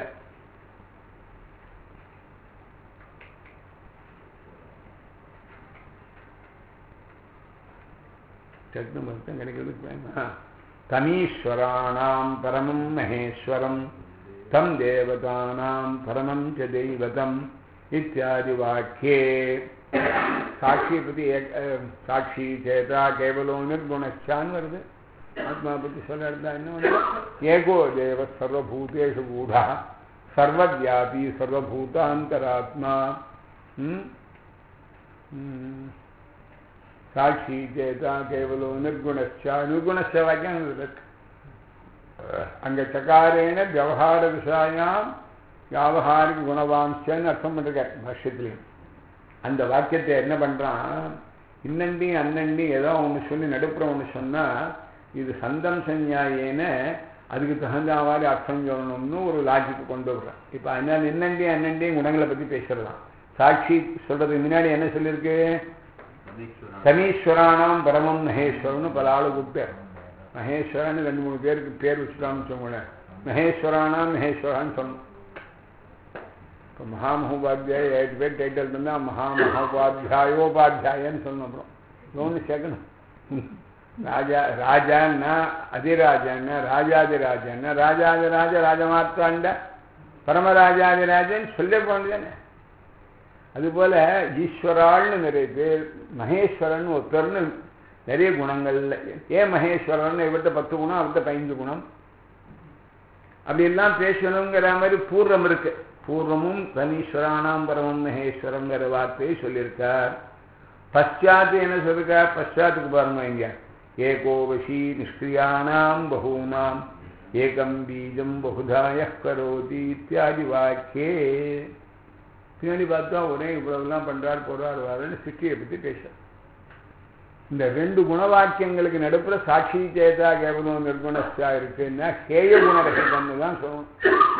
சக்தி மருத்தம் கிடைக்கிறது தமீஸ்வராணாம் பரமம் மகேஸ்வரம் தம் தேவதானாம் பரமம் ச தெய்வதம் இத்தியாதி வாக்கியே சாட்சியை பற்றி சாட்சி சேதா கேவலம் நிர்குணச்சான்னு வருது ஆத்மா பற்றி சொல்ல இருந்தா என்ன வருது ஏகோ தேவ சர்வபூதேஷு கூடா சர்வவியாபி சர்வபூதாந்தராத்மா சாட்சி சேதா கேவலம் நிர்குணச்சா நிர்குணச்ச வாக்கியம் இருக்கு அங்க சகாரேன விவகார விஷயாம் வியாபகாரிக குணவாம்சன்னு அர்த்தம் பண்ணிருக்கார் பாஷ்யத்திலையும் அந்த வாக்கியத்தை என்ன பண்றான் இன்னண்டி அன்னண்டி ஏதோ ஒன்று சொல்லி நடுப்புற ஒன்று சொன்னா இது சந்தம் சஞ்ஞாயேன அதுக்கு தகுந்த மாதிரி அர்த்தம் சொல்லணும்னு ஒரு லாஜிக்கு கொண்டு வர்றான் இப்போ அதனால இன்னண்டி அன்னண்டி குணங்களை பற்றி பேசிடலாம் சாட்சி சொல்றதுக்கு முன்னாடி என்ன சொல்லியிருக்கு சனீஸ்வரானாம் பரமம் மகேஸ்வரன்னு பல ஆளு கூப்பிட்டார் மகேஸ்வரன் ரெண்டு மூணு பேருக்கு பேர் வச்சுட்டான்னு வச்சுக்கோங்களேன் மகேஸ்வரானாம் மகேஸ்வரான்னு சொல்லணும் இப்போ மகாமகோபாத்தியாய எட்டு பேர் டைட்டில் இருந்தால் மகாமகோபாத்தியாயோபாத்தியாயன்னு சொல்லணும் அப்புறம் ஒன்று சேர்க்கணும் ராஜா ராஜான்னா அதிராஜான்னா ராஜாதிராஜன்னா ராஜாதிராஜ ராஜமாத்தாண்ட பரமராஜாதிராஜன் சொல்ல போனதுதானே அதுபோல ஈஸ்வராள்னு நிறைய பேர் மகேஸ்வரன் ஒருத்தர்னு நிறைய குணங்கள்ல ஏன் மகேஸ்வரன் இவர்கிட்ட பத்து குணம் அவர்கிட்ட பதினஞ்சு குணம் அப்படியெல்லாம் பேசணுங்கிற மாதிரி பூர்வம் இருக்கு பூர்வமும் தனீஸ்வரானாம் பரமம் மகேஸ்வரங்கிற வார்த்தையை சொல்லியிருக்கார் பశ్చాத்து என்ன சொல்லிருக்கார் பశ్చాத்துக்கு பாருங்க இங்க ஏகோவசி நிஷ்கிரியானாம் பகூனாம் ஏகம் பீஜம் பகுதாய கரோதி இத்தியாதி வாக்கியே பின்னாடி பார்த்தா ஒரே இவ்வளவுலாம் பண்றார் போறார் வாருன்னு சிட்டியை பற்றி பேச இந்த ரெண்டு குணவாக்கியங்களுக்கு நடுப்புற சாட்சி சேதா கேவலம் நிர்குணஸ்தா இருக்குன்னா கேய குணரகிதம்னு தான் சொல்லணும்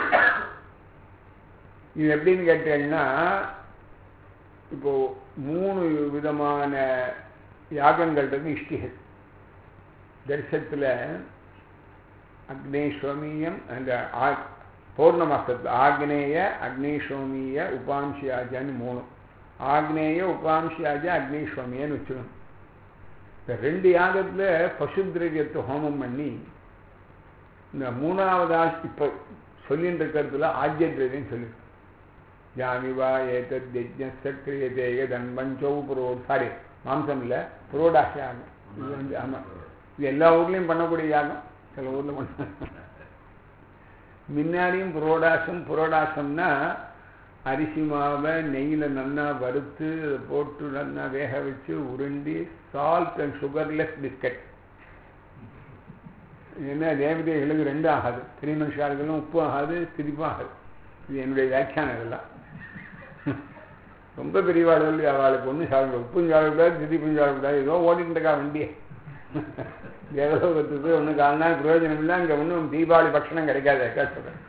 இது எப்படின்னு கேட்டீங்கன்னா இப்போ மூணு விதமான யாகங்கள் இருக்கு இஷ்டிகள் தரிசனத்தில் அக்னேஸ்வமியம் அந்த பௌர்ணமாசத்தில் ஆக்னேய அக்னேஸ்வமிய உபாம்சியாஜான்னு மூணு ஆக்னேய உபாம்சியாஜா அக்னேஸ்வமியன்னு வச்சுக்கணும் இந்த ரெண்டு யாகத்தில் பசு திரவியத்தை ஹோமம் பண்ணி இந்த மூணாவதா இப்போ சொல்லிட்டு இருக்கிறதுல ஆஜ்ய திரவியம் சொல்லி ஜாமிவா ஏதத் யஜ்ஞக்கிரியதே தன்பஞ்சௌ புரோ சாரி மாம்சம் இல்லை புரோடாச யாகம் இது வந்து ஆமாம் இது எல்லா ஊர்லேயும் பண்ணக்கூடிய யாகம் சில ஊரில் பண்ண முன்னாடியும் புரோடாசம் புரோடாசம்னா அரிசி மாவை நெய்யில் நல்லா வறுத்து போட்டு நல்லா வேக வச்சு உருண்டி சால்ட் அண்ட் சுகர்லெஸ் பிஸ்கட் என்ன தேவதைகளுக்கு ரெண்டும் ஆகாது திரிமனுஷார்களும் உப்பு ஆகாது திரிப்பும் ஆகாது இது என்னுடைய வியாக்கியானம் இதெல்லாம் ரொம்ப பெரியவாள் அவளுக்கு ஒன்றும் சாப்பிட உப்பும் சாப்பிடக்கூடாது திதிப்பும் சாப்பிடக்கூடாது ஏதோ ஓடிட்டு இருக்கா வண்டியை தேவலோகத்துக்கு ஒன்றும் கால் நாள் பிரயோஜனம் இல்லை அங்கே ஒன்றும் தீபாவளி பட்சணம் கிடைக்காது சொல்கிறேன்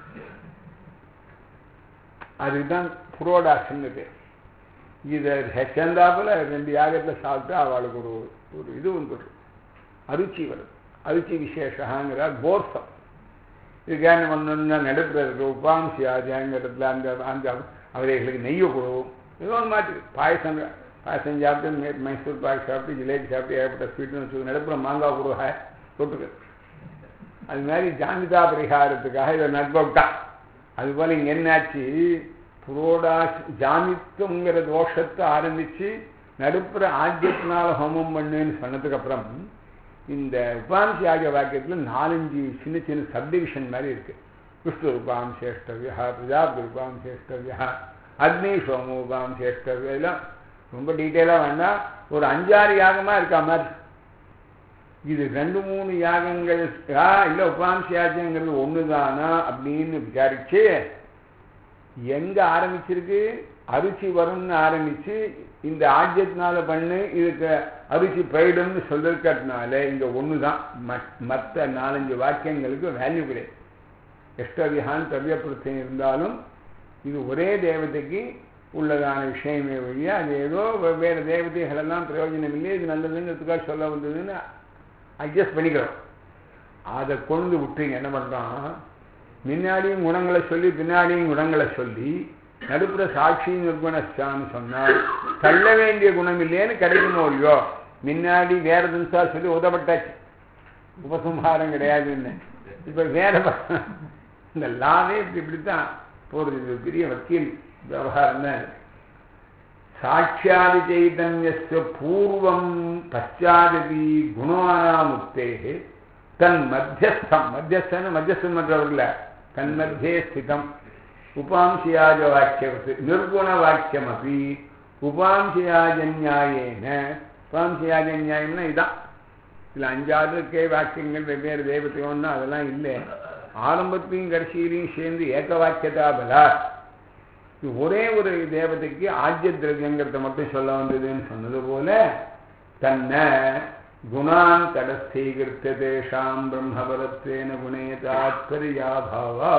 அதுதான் புரோடாசன்னு பேர் இதை சேர்ந்தாப்புல ரெண்டு யாகத்தில் சாப்பிட்டு அவளுக்கு ஒரு ஒரு இது வந்துடும் அருச்சி வருது அருச்சி விசேஷங்கிறார் போர்சம் இதுக்காக என்ன பண்ணணும்னா நடுப்புற இருக்க உபாம்சி ஆஜாங்கிறதுல அந்த அந்த அவரைகளுக்கு நெய்யை கொடுவோம் ஏதோ ஒன்று மாற்றி பாயசம் பாயசம் சாப்பிட்டு மைசூர் பாய் சாப்பிட்டு ஜிலேபி சாப்பிட்டு ஏகப்பட்ட ஸ்வீட்னு வச்சு நடுப்புற மாங்காய் கொடுவா தொட்டுக்கு அது மாதிரி ஜாமிதா பரிகாரத்துக்காக இதை நட்பவிட்டா அதுபோல் இங்கே என்னாச்சு புரோடாஸ் ஜாமித்துவங்கிற தோஷத்தை ஆரம்பித்து நடுப்புற ஆஜ்யத்தினால ஹோமம் பண்ணுன்னு சொன்னதுக்கப்புறம் இந்த உபாம்சி ஆகிய வாக்கியத்தில் நாலஞ்சு சின்ன சின்ன சப்டிவிஷன் மாதிரி இருக்கு விஷ்ணு ரூபாம் சேஷ்டவியா பிரஜாபதி ரூபாம் சேஷ்டவியா அக்னி சோம உபாம் சேஷ்டவியா எல்லாம் ரொம்ப டீட்டெயிலாக வேண்டாம் ஒரு அஞ்சாறு யாகமாக இருக்கா மாதிரி இது ரெண்டு மூணு யாகங்கள் இல்லை உபாம்ச யாஜங்கிறது ஒன்று தானா அப்படின்னு விசாரிச்சு எங்கே ஆரம்பிச்சிருக்கு அரிசி வரும்னு ஆரம்பிச்சு இந்த ஆஜ்யத்தினால பண்ணு இதுக்கு அரிசி போயிடும்னு சொல்லிருக்கிறதுனால இங்க ஒன்று தான் மற்ற நாலஞ்சு வாக்கியங்களுக்கு வேல்யூ கிடையாது எஷ்டவிஹான் தவியப்படுத்த இருந்தாலும் இது ஒரே தேவதைக்கு உள்ளதான விஷயமே வழியா அது ஏதோ வெவ்வேறு தேவதைகள் எல்லாம் பிரயோஜனம் இல்லை இது நல்லதுங்கிறதுக்காக சொல்ல வந்ததுன்னு அட்ஜஸ்ட் பண்ணிக்கிறோம் அதை கொண்டு விட்டுங்க என்ன பண்ணுறான் முன்னாடியும் குணங்களை சொல்லி பின்னாடியும் குணங்களை சொல்லி நடுப்புற சாட்சி நிர்குணஸ்டான்னு சொன்னால் தள்ள வேண்டிய குணம் இல்லையேன்னு கிடைக்குமோ இல்லையோ முன்னாடி வேற தினசா சொல்லி உதப்பட்டாச்சு உபசம்ஹாரம் கிடையாதுன்னு இப்போ வேற இந்த லாவே இப்படி இப்படித்தான் போகிறது இது பெரிய வக்கீல் விவகாரம் தான் சாட்சியாதி சைதன்யஸ்ய பூர்வம் பశ్చాததி குணானாமுக்தே தன் மத்தியஸ்தம் மத்தியஸ்தன்னு மத்தியஸ்தம் பண்றவர்கள தன் மத்தியே ஸ்திதம் உபாம்சியாஜ வாக்கியவத்து நிர்குண வாக்கியம் அப்படி உபாம்சியாஜன்யாயேன உபாம்சியாஜன்யாயம்னா இதான் இதில் அஞ்சாவதுக்கே வாக்கியங்கள் வெவ்வேறு தெய்வத்தையோன்னா அதெல்லாம் இல்லை ஆரம்பத்தையும் கடைசியிலையும் சேர்ந்து ஏக வாக்கியதா பலா இது ஒரே ஒரு தேவதைக்கு ஆஜ்ய திரவியங்கிறத மட்டும் சொல்ல வந்ததுன்னு சொன்னது போல தன்னை குணான் தடஸ்தீகிருத்த தேஷாம் பிரம்மபரத்வேன குணே தாத்பரியாபாவா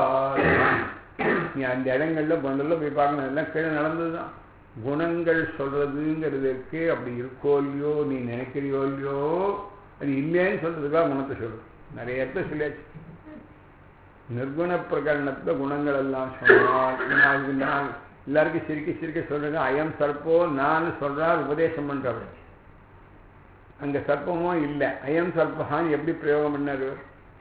நீ அந்த இடங்கள்ல பண்டல்ல போய் பார்க்கணும் எல்லாம் கீழே நடந்ததுதான் குணங்கள் சொல்றதுங்கிறதுக்கு அப்படி இருக்கோ இல்லையோ நீ நினைக்கிறியோ இல்லையோ அது இல்லைன்னு சொல்றதுக்காக குணத்தை சொல்லு நிறைய இடத்த சொல்லியாச்சு நிர்குண பிரகரணத்துல குணங்கள் எல்லாம் சொன்னால் நான் எல்லாருக்கும் சிரிக்க சிரிக்க சொல்றேன் அயம் சர்ப்போ நான் சொல்றார் உபதேசம் பண்றவர் அங்க சர்ப்பமும் இல்லை அயம் சர்ப்பகான்னு எப்படி பிரயோகம் பண்ணாரு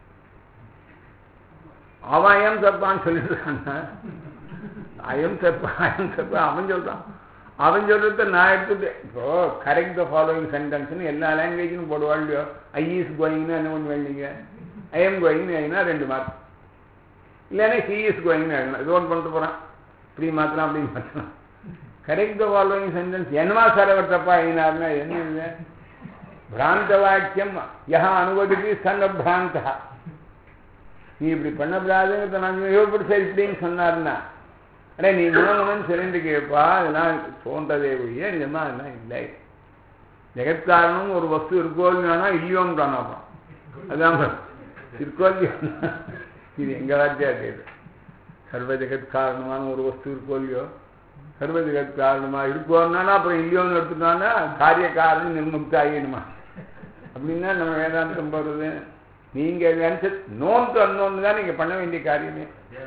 அவன் அயம் சர்ப்பான்னு சொல்லிட்டு அயம் சர்ப்பா அயம் சர்ப்பா அவன் சொல்றான் அவன் சொல்றத நான் எடுத்துட்டு இப்போ கரெக்ட் த ஃபாலோயிங் சென்டென்ஸ்னு எல்லா லாங்குவேஜும் போடுவாள் இல்லையோ ஐ இஸ் கோயிங்னு என்ன பண்ண வேண்டிங்க ஐ எம் கோயிங்னு எழுதினா ரெண்டு மார்க் இல்லைன்னா சி இஸ் கோயிங்னு எழுதணும் இது ஒன்று பண்ணிட்டு போகிறான் இப்படி மாற்றலாம் அப்படின்னு மாற்றலாம் கரெக்ட் த ஃபாலோயிங் சென்டென்ஸ் என்னமா சார் அவர் தப்பா எழுதினார்னா என்ன இல்லை பிராந்த வாக்கியம் யஹா அனுவதிக்கு சன்ன பிராந்தா நீ இப்படி பண்ணக்கூடாதுங்கிறத நான் யோகப்பட்டு சரி இப்படின்னு சொன்னார்னா அடே நீ குணகுணம்னு சொல்லிட்டு கேட்பா அதெல்லாம் தோன்றதே ஒழிய நிஜமா அதெல்லாம் இல்லை ஜெகத்காரணம் ஒரு வஸ்து இருக்கோ இல்லைனா இல்லையோன்றான் அப்புறம் அதான் இருக்கோ இல்லையோ இது எங்க வார்த்தையா கேது சர்வ ஜெகத் காரணமான ஒரு வஸ்து இருக்கோ இல்லையோ சர்வ ஜெகத் காரணமா இருக்கோன்னா அப்புறம் இல்லையோன்னு எடுத்துட்டான்னா காரிய காரணம் நிர்முக்த ஆகிடுமா அப்படின்னா நம்ம வேதாந்தம் போடுறது நீங்க நினைச்ச நோன்ட்டு அன்னோன்னு தான் நீங்க பண்ண வேண்டிய காரியமே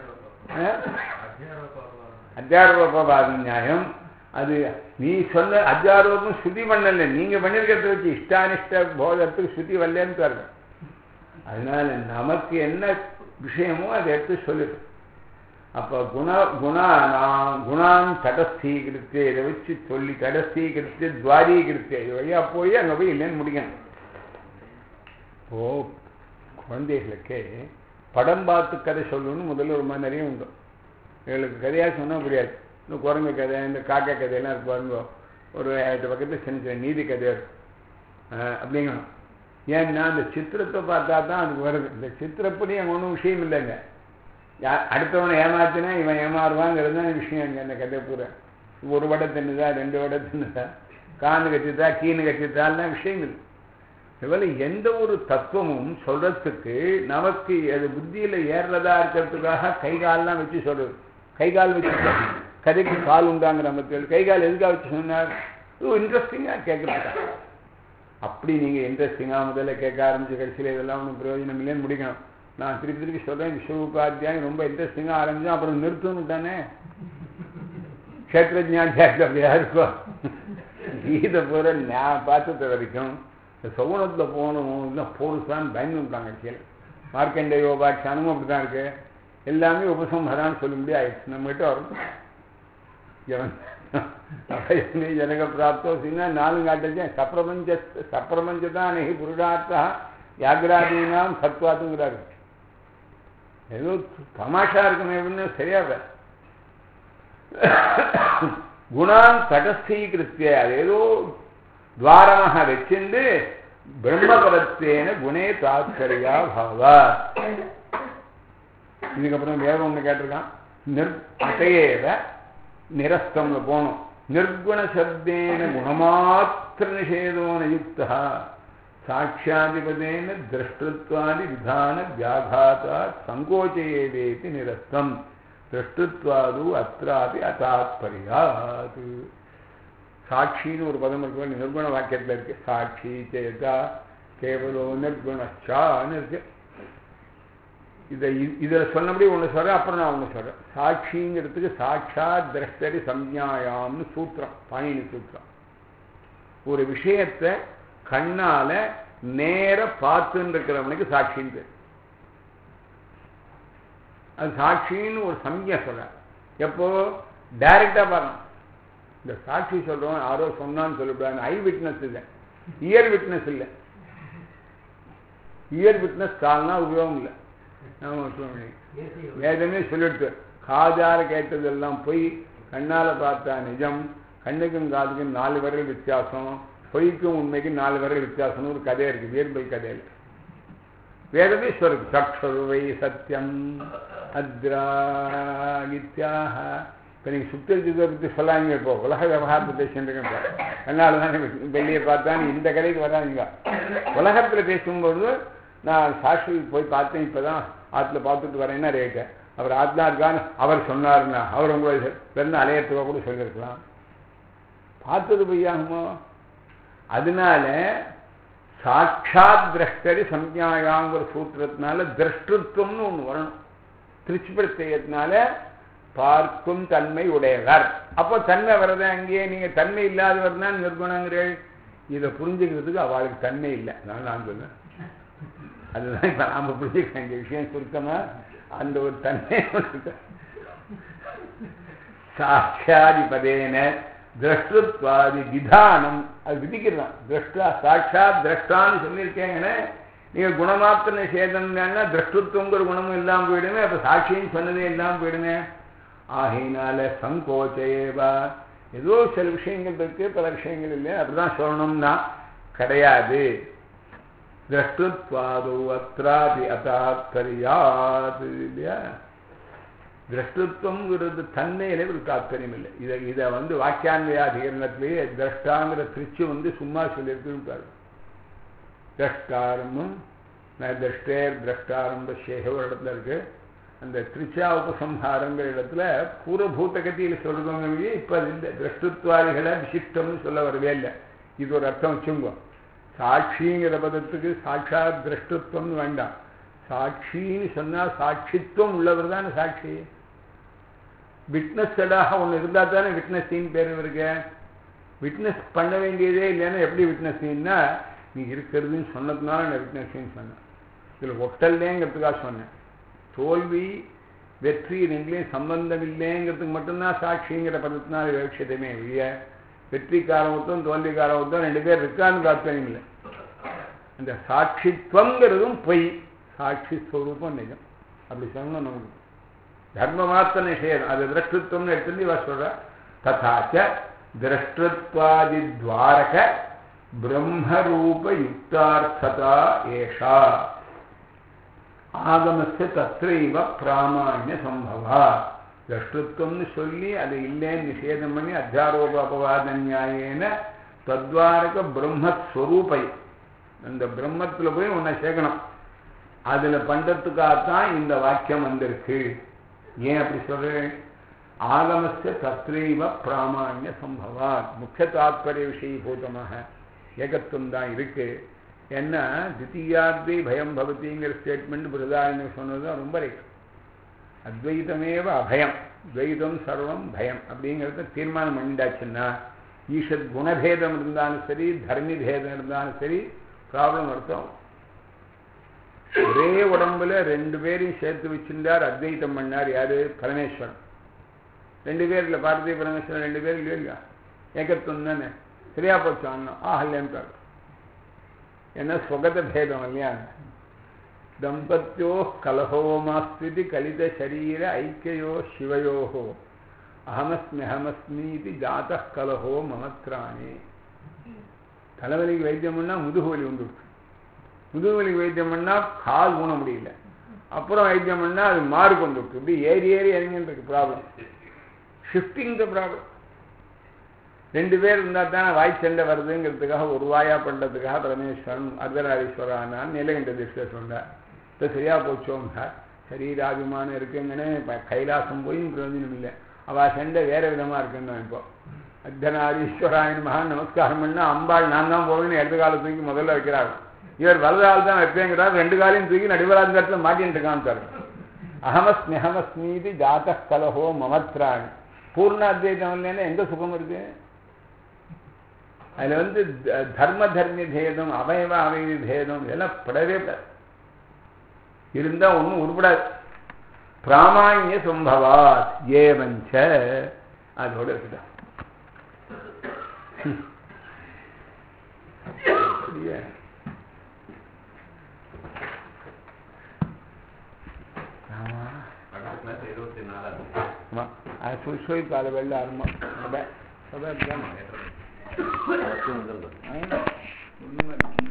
அத்தியாரோபவாத நியாயம் அது நீ சொன்ன அத்தியாரோபம் ஸ்ருதி பண்ணல நீங்க பண்ணிருக்கிறத வச்சு இஷ்டானிஷ்ட போதத்துக்கு ஸ்ருதி வரலன்னு தருங்க அதனால நமக்கு என்ன விஷயமோ அதை எடுத்து சொல்லுது அப்ப குண குணானாம் குணான் தடஸ்தீகிருத்து இதை வச்சு சொல்லி தடஸ்தீகிருத்து துவாரீகிருத்து இது வழியா போய் அங்க போய் இல்லைன்னு முடிக்கணும் இப்போ குழந்தைகளுக்கு படம் பார்த்து கதை சொல்லணும்னு முதல்ல ஒரு மாதிரி நிறைய உண்டு எங்களுக்கு கதையாக சொன்னால் புரியாது இந்த குரங்கு கதை இந்த காக்கா கதையெல்லாம் இருக்கு பாருங்க ஒரு எட்டு பக்கத்தில் சின்ன சின்ன நீதி கதையாக இருக்கும் அப்படிங்கணும் ஏன்னா அந்த சித்திரத்தை பார்த்தா தான் அதுக்கு வருது இந்த சித்திரப்படி அங்கே ஒன்றும் விஷயம் இல்லைங்க அடுத்தவனை ஏமாத்தினா இவன் ஏமாறுவாங்கிறது தான் விஷயம் இங்கே அந்த கதை பூரா ஒரு வடை தின்னுதா ரெண்டு வடை தின்னுதா கான்னு கட்டித்தா கீனு கட்டித்தாலாம் விஷயம் இல்லை இதுபோல எந்த ஒரு தத்துவமும் சொல்றதுக்கு நமக்கு அது புத்தியில ஏறுறதா இருக்கிறதுக்காக கை கால்லாம் வச்சு சொல்றது கை கால் வச்சு கதைக்கு கால் உண்டாங்கிற மக்கள் கை கால் எதுக்காக வச்சு சொன்னார் இன்ட்ரெஸ்டிங்கா கேட்கறதுக்கா அப்படி நீங்க இன்ட்ரெஸ்டிங்கா முதல்ல கேட்க ஆரம்பிச்சு கடைசியில் இதெல்லாம் ஒன்றும் பிரயோஜனம் இல்லைன்னு முடிக்கணும் நான் திருப்பி திருப்பி சொல்றேன் விஸ்வபாத்தியாயம் ரொம்ப இன்ட்ரெஸ்டிங்கா ஆரம்பிச்சோம் அப்புறம் நிறுத்தணும் தானே கஷேத்திரஜாத்தியாயத்தை அப்படியா இருக்கும் கீதை பூரா நான் பார்த்தது வரைக்கும் இந்த சகுனத்தில் போகணும் இல்லை போலீஸ்லாம் பயந்துட்டாங்க கீழே மார்க்கண்டே யோகாட்சானமும் அப்படி தான் இருக்கு எல்லாமே உபசம்ஹரான்னு சொல்ல முடியாது ஆயிடுச்சு நம்மகிட்ட வரும் ஜனக பிராப்தோ சின்ன நாலு காட்டச்சேன் சப்பிரபஞ்ச சப்பிரபஞ்சதான் நெகி புருஷார்த்தா யாகிராதீனாம் சத்வாத்துங்கிறாரு ஏதோ தமாஷா இருக்குமே அப்படின்னு சரியா குணான் தடஸ்தீகிருத்திய அது ஏதோ துவாரமாக வச்சிருந்து பிரம்மபதத்தேன குணே தாத்கரியா பாவா இதுக்கப்புறம் வேற ஒன்று கேட்டிருக்கான் நிர் அதையேவ நிரஸ்தம்ல போகணும் நிர்குண சப்தேன குணமாத்திர நிஷேதோன யுக்தா சாட்சாதிபதேன திரஷ்டத்வாதி விதான வியாகாத்தா சங்கோச்சயேதேதி நிரஸ்தம் திரஷ்டத்வாது அत्रापि அதாத்பரியாத் சாட்சின்னு ஒரு பதம் இருக்கு நிர்குண வாக்கியத்தில் இருக்கு சாட்சி சேதா கேவலோ நிர்குணச்சான்னு இருக்கு இதை இதில் சொன்னபடி ஒன்று சொல்கிறேன் அப்புறம் நான் ஒன்று சொல்கிறேன் சாட்சிங்கிறதுக்கு சாட்சாத் திரஷ்டரி சம்ஞாயாம்னு சூத்திரம் பாணினி சூத்திரம் ஒரு விஷயத்தை கண்ணால நேர பார்த்துன்னு இருக்கிறவனுக்கு சாட்சின்னு பேர் அது சாட்சின்னு ஒரு சம்யா சொல்ற எப்போ டைரக்டா பாருங்க இந்த சாட்சி சொல்றோம் யாரோ சொன்னான்னு சொல்லக்கூடாது ஐ விட்னஸ் இல்லை இயர் விட்னஸ் இல்லை இயர் விட்னஸ் கால்னா உபயோகம் இல்லை நாம சொல்லுவேன் வேதமே சொல்லிட்டு காதால கேட்டதெல்லாம் பொய் கண்ணால பார்த்தா நிஜம் கண்ணுக்கும் காதுக்கும் நாலு விரல் வித்தியாசம் பொய்க்கும் உண்மைக்கும் நாலு விரல் வித்தியாசம்னு ஒரு கதை இருக்கு இயற்பியல் கதையில் வேதமே சொல்லுது சக்ஷருவை சத்தியம் அத்ராகித்யாக இப்போ நீங்கள் சுத்தரிச்சதை பற்றி சொல்லாங்க இப்போ உலக விவகாரத்தை பேசிட்டு அதனால தானே வெளியே பார்த்தா இந்த கதைக்கு வராதிங்க உலகத்தில் பேசும்பொழுது நான் சாட்சி போய் பார்த்தேன் இப்போ தான் ஆற்றுல பார்த்துட்டு வரேன்னா ரேட்டு அவர் ஆத்மா இருக்கான்னு அவர் சொன்னாருன்னா அவர் உங்களை வெறும் அலையத்துவா கூட சொல்லியிருக்கலாம் பார்த்தது பொய்யாகுமோ அதனால சாட்சாத் திரஷ்டரி சம்ஞாயாங்கிற சூத்திரத்தினால திரஷ்டத்துவம்னு ஒன்று வரணும் திருச்சிப்படுத்தியதுனால பார்க்கும் தன்மை உடையவர் அப்போ தன்மை வரத அங்கேயே நீங்க தன்மை இல்லாதவர் தான் நிர்குணங்கிறீர்கள் இதை புரிஞ்சுக்கிறதுக்கு அவளுக்கு தன்மை இல்லை நான் நான் சொல்லுவேன் அதுதான் இப்ப நாம புரிஞ்சுக்கிறேன் இந்த விஷயம் சுருக்கமா அந்த ஒரு தன்மை சாட்சாதிபதேன திரஷ்டத்வாதி விதானம் அது விதிக்கிறான் திரஷ்டா சாட்சாத் திரஷ்டான்னு சொல்லியிருக்கேங்கன்னு நீங்க குணமாத்திர நிஷேதம்னா திரஷ்டத்துவங்கிற குணமும் இல்லாமல் போயிடுமே அப்ப சாட்சின்னு சொன்னதே இல்லாமல் போயிடுமே ஆகையினால சங்கோச்சேவா ஏதோ சில விஷயங்கள் இருக்கு பல விஷயங்கள் இல்லை அப்படிதான் சொல்லணும்னா கிடையாது திரஷ்டுத்வாதோ அத்ராதி அதாத்தரியாது இல்லையா திரஷ்டத்துவங்கிறது தன்மையிலே ஒரு தாத்பரியம் இல்லை இதை இதை வந்து வாக்கியான்வயாதிகரணத்திலேயே திரஷ்டாங்கிற திருச்சி வந்து சும்மா சொல்லியிருக்குன்னு திரஷ்டாரமும் திருஷ்டேர் திரஷ்டாரம்ப சேக ஒரு இடத்துல இருக்கு அந்த திருச்சா உபசம்ஹாரங்கிற இடத்துல பூர்வபூத கத்தியில் சொல்றவங்க இப்ப இந்த திரஷ்டுத்வாதிகளை விசிஷ்டம்னு சொல்ல வரவே இல்லை இது ஒரு அர்த்தம் வச்சுங்க சாட்சிங்கிற பதத்துக்கு சாட்சாத் திரஷ்டத்துவம்னு வேண்டாம் சாட்சின்னு சொன்னா சாட்சித்துவம் உள்ளவர் தானே சாட்சி விட்னஸ்டாக ஒன்று இருந்தால் தானே விட்னஸின்னு பேர் இருக்கு விட்னஸ் பண்ண வேண்டியதே இல்லைன்னா எப்படி விட்னஸ்னா நீ இருக்கிறதுன்னு சொன்னதுனால நான் விட்னஸ்ன்னு சொன்னேன் இதில் ஒட்டல்லேங்கிறதுக்காக சொன்னேன் தோல்வி வெற்றி ரெண்டுலேயும் சம்பந்தம் இல்லைங்கிறதுக்கு மட்டும்தான் சாட்சிங்கிற பதத்தினால விவட்சதமே இல்லைய வெற்றிக்காரவத்தும் தோல்விக்காரவத்தும் ரெண்டு பேர் இருக்கான்னு தாத்பரியம் இல்லை அந்த சாட்சித்வங்கிறதும் பொய் சாட்சி ஸ்வரூபம் நிஜம் அப்படி சொல்லணும் நமக்கு தர்ம மாத்திர நிஷேதம் அது திரஷ்டத்துவம்னு எடுத்துட்டு இவ சொல்ற ததாச்ச திரஷ்டத்வாதி துவாரக பிரம்மரூப யுக்தார்த்ததா ஏஷா ஆகமஸ்ய தத்ரைவ பிராமாண்ய சம்பவா திரஷ்டத்துவம்னு சொல்லி அது இல்லைன்னு நிஷேதம் பண்ணி அத்தியாரோப அபவாத நியாயேன தத்வாரக பிரம்மஸ்வரூபை அந்த பிரம்மத்தில் போய் உன்னை சேர்க்கணும் அதுல பண்றதுக்காகத்தான் இந்த வாக்கியம் வந்திருக்கு ஏன் அப்படி சொல்றேன் ஆகமஸ்ய தத்ரீவ பிராமாண்ய சம்பவா முக்கிய தாத்பரிய விஷயபூதமாக ஏகத்துவம் தான் இருக்கு என்ன தித்தியாத்வை பயம் பவதிங்கிற ஸ்டேட்மெண்ட் பிரதாரணம் சொன்னது தான் ரொம்ப ரைட் அத்வைதமேவ அபயம் துவைதம் சர்வம் பயம் அப்படிங்கிறத தீர்மானம் பண்ணிட்டாச்சுன்னா ஈஷத் குணபேதம் இருந்தாலும் சரி தர்மி பேதம் இருந்தாலும் சரி ப்ராப்ளம் அர்த்தம் ஒரே உடம்புல ரெண்டு பேரையும் சேர்த்து வச்சிருந்தார் அத்வைத்தம் பண்ணார் யாரு பரமேஸ்வரன் ரெண்டு பேர் இல்லை பார்வதி பரமேஸ்வரன் ரெண்டு பேர் இல்லையா இல்லையா ஏகத்துவம் தானே சரியா போச்சு அண்ணன் ஆஹல்யான்றார் ஏன்னா ஸ்வகத பேதம் இல்லையா தம்பத்தியோ கலகோ மாஸ்தி கலித சரீர ஐக்கியோ சிவயோகோ அகமஸ்மி அகமஸ்மி இது ஜாத கலஹோ மமத்ராணி தலைவலிக்கு வைத்தியம் பண்ணா முதுகு வலி வந்துடுச்சு முதுகு வலிக்கு வைத்தியம் பண்ணா கால் ஊன முடியல அப்புறம் வைத்தியம் பண்ணா அது மாறு கொண்டு இப்படி ஏறி ஏறி இறங்கின்னு ப்ராப்ளம் ஷிஃப்டிங் த ப்ராப்ளம் ரெண்டு பேர் இருந்தால் தானே வாய் சண்டை வருதுங்கிறதுக்காக ஒரு வாயா பண்ணுறதுக்காக பரமேஸ்வரன் அர்த்தநாரீஸ்வரானான் நீலகண்ட திருஷ்டர் சொன்னார் இப்போ சரியா போச்சோங்க சரீராபிமானம் இருக்குங்கன்னு இப்போ கைலாசம் போய் பிரயோஜனம் இல்லை அவள் சண்டை வேற விதமாக இருக்குன்னு இப்போ அர்த்தநாரீஸ்வராயன் மகான் நமஸ்காரம் பண்ணா அம்பாள் நான் தான் போவேன்னு இடது காலம் தூக்கி முதல்ல வைக்கிறாங்க இவர் வலதால் தான் வைப்பேங்கிறார் ரெண்டு காலையும் தூக்கி நடுவராஜ் இடத்துல மாட்டின்னு இருக்கான்னு சார் அகமஸ்மி அகமஸ்மீதி ஜாத கலஹோ மமத்ராணி பூர்ண அத்வைதம் இல்லைன்னா எந்த சுகம் இருக்கு அதுல வந்து த- தர்ம தர்மி பேதம் அவயவ அவயவி பேதம் இதெல்லாம் படவே படாது இருந்தா ஒண்ணும் உருப்படாது பிராமான்ய சம்பவாத் ஏவஞ்ச அதோட இருக்குதா அப்படியே ஆமா இருபத்தி நாலாவது ஆமா அது சுய் சுய் கால வெள்ள ஆரம்பம் சபை சபை அப்படிதான் பத்து வந்துருந்தது ஆமா. உண்மை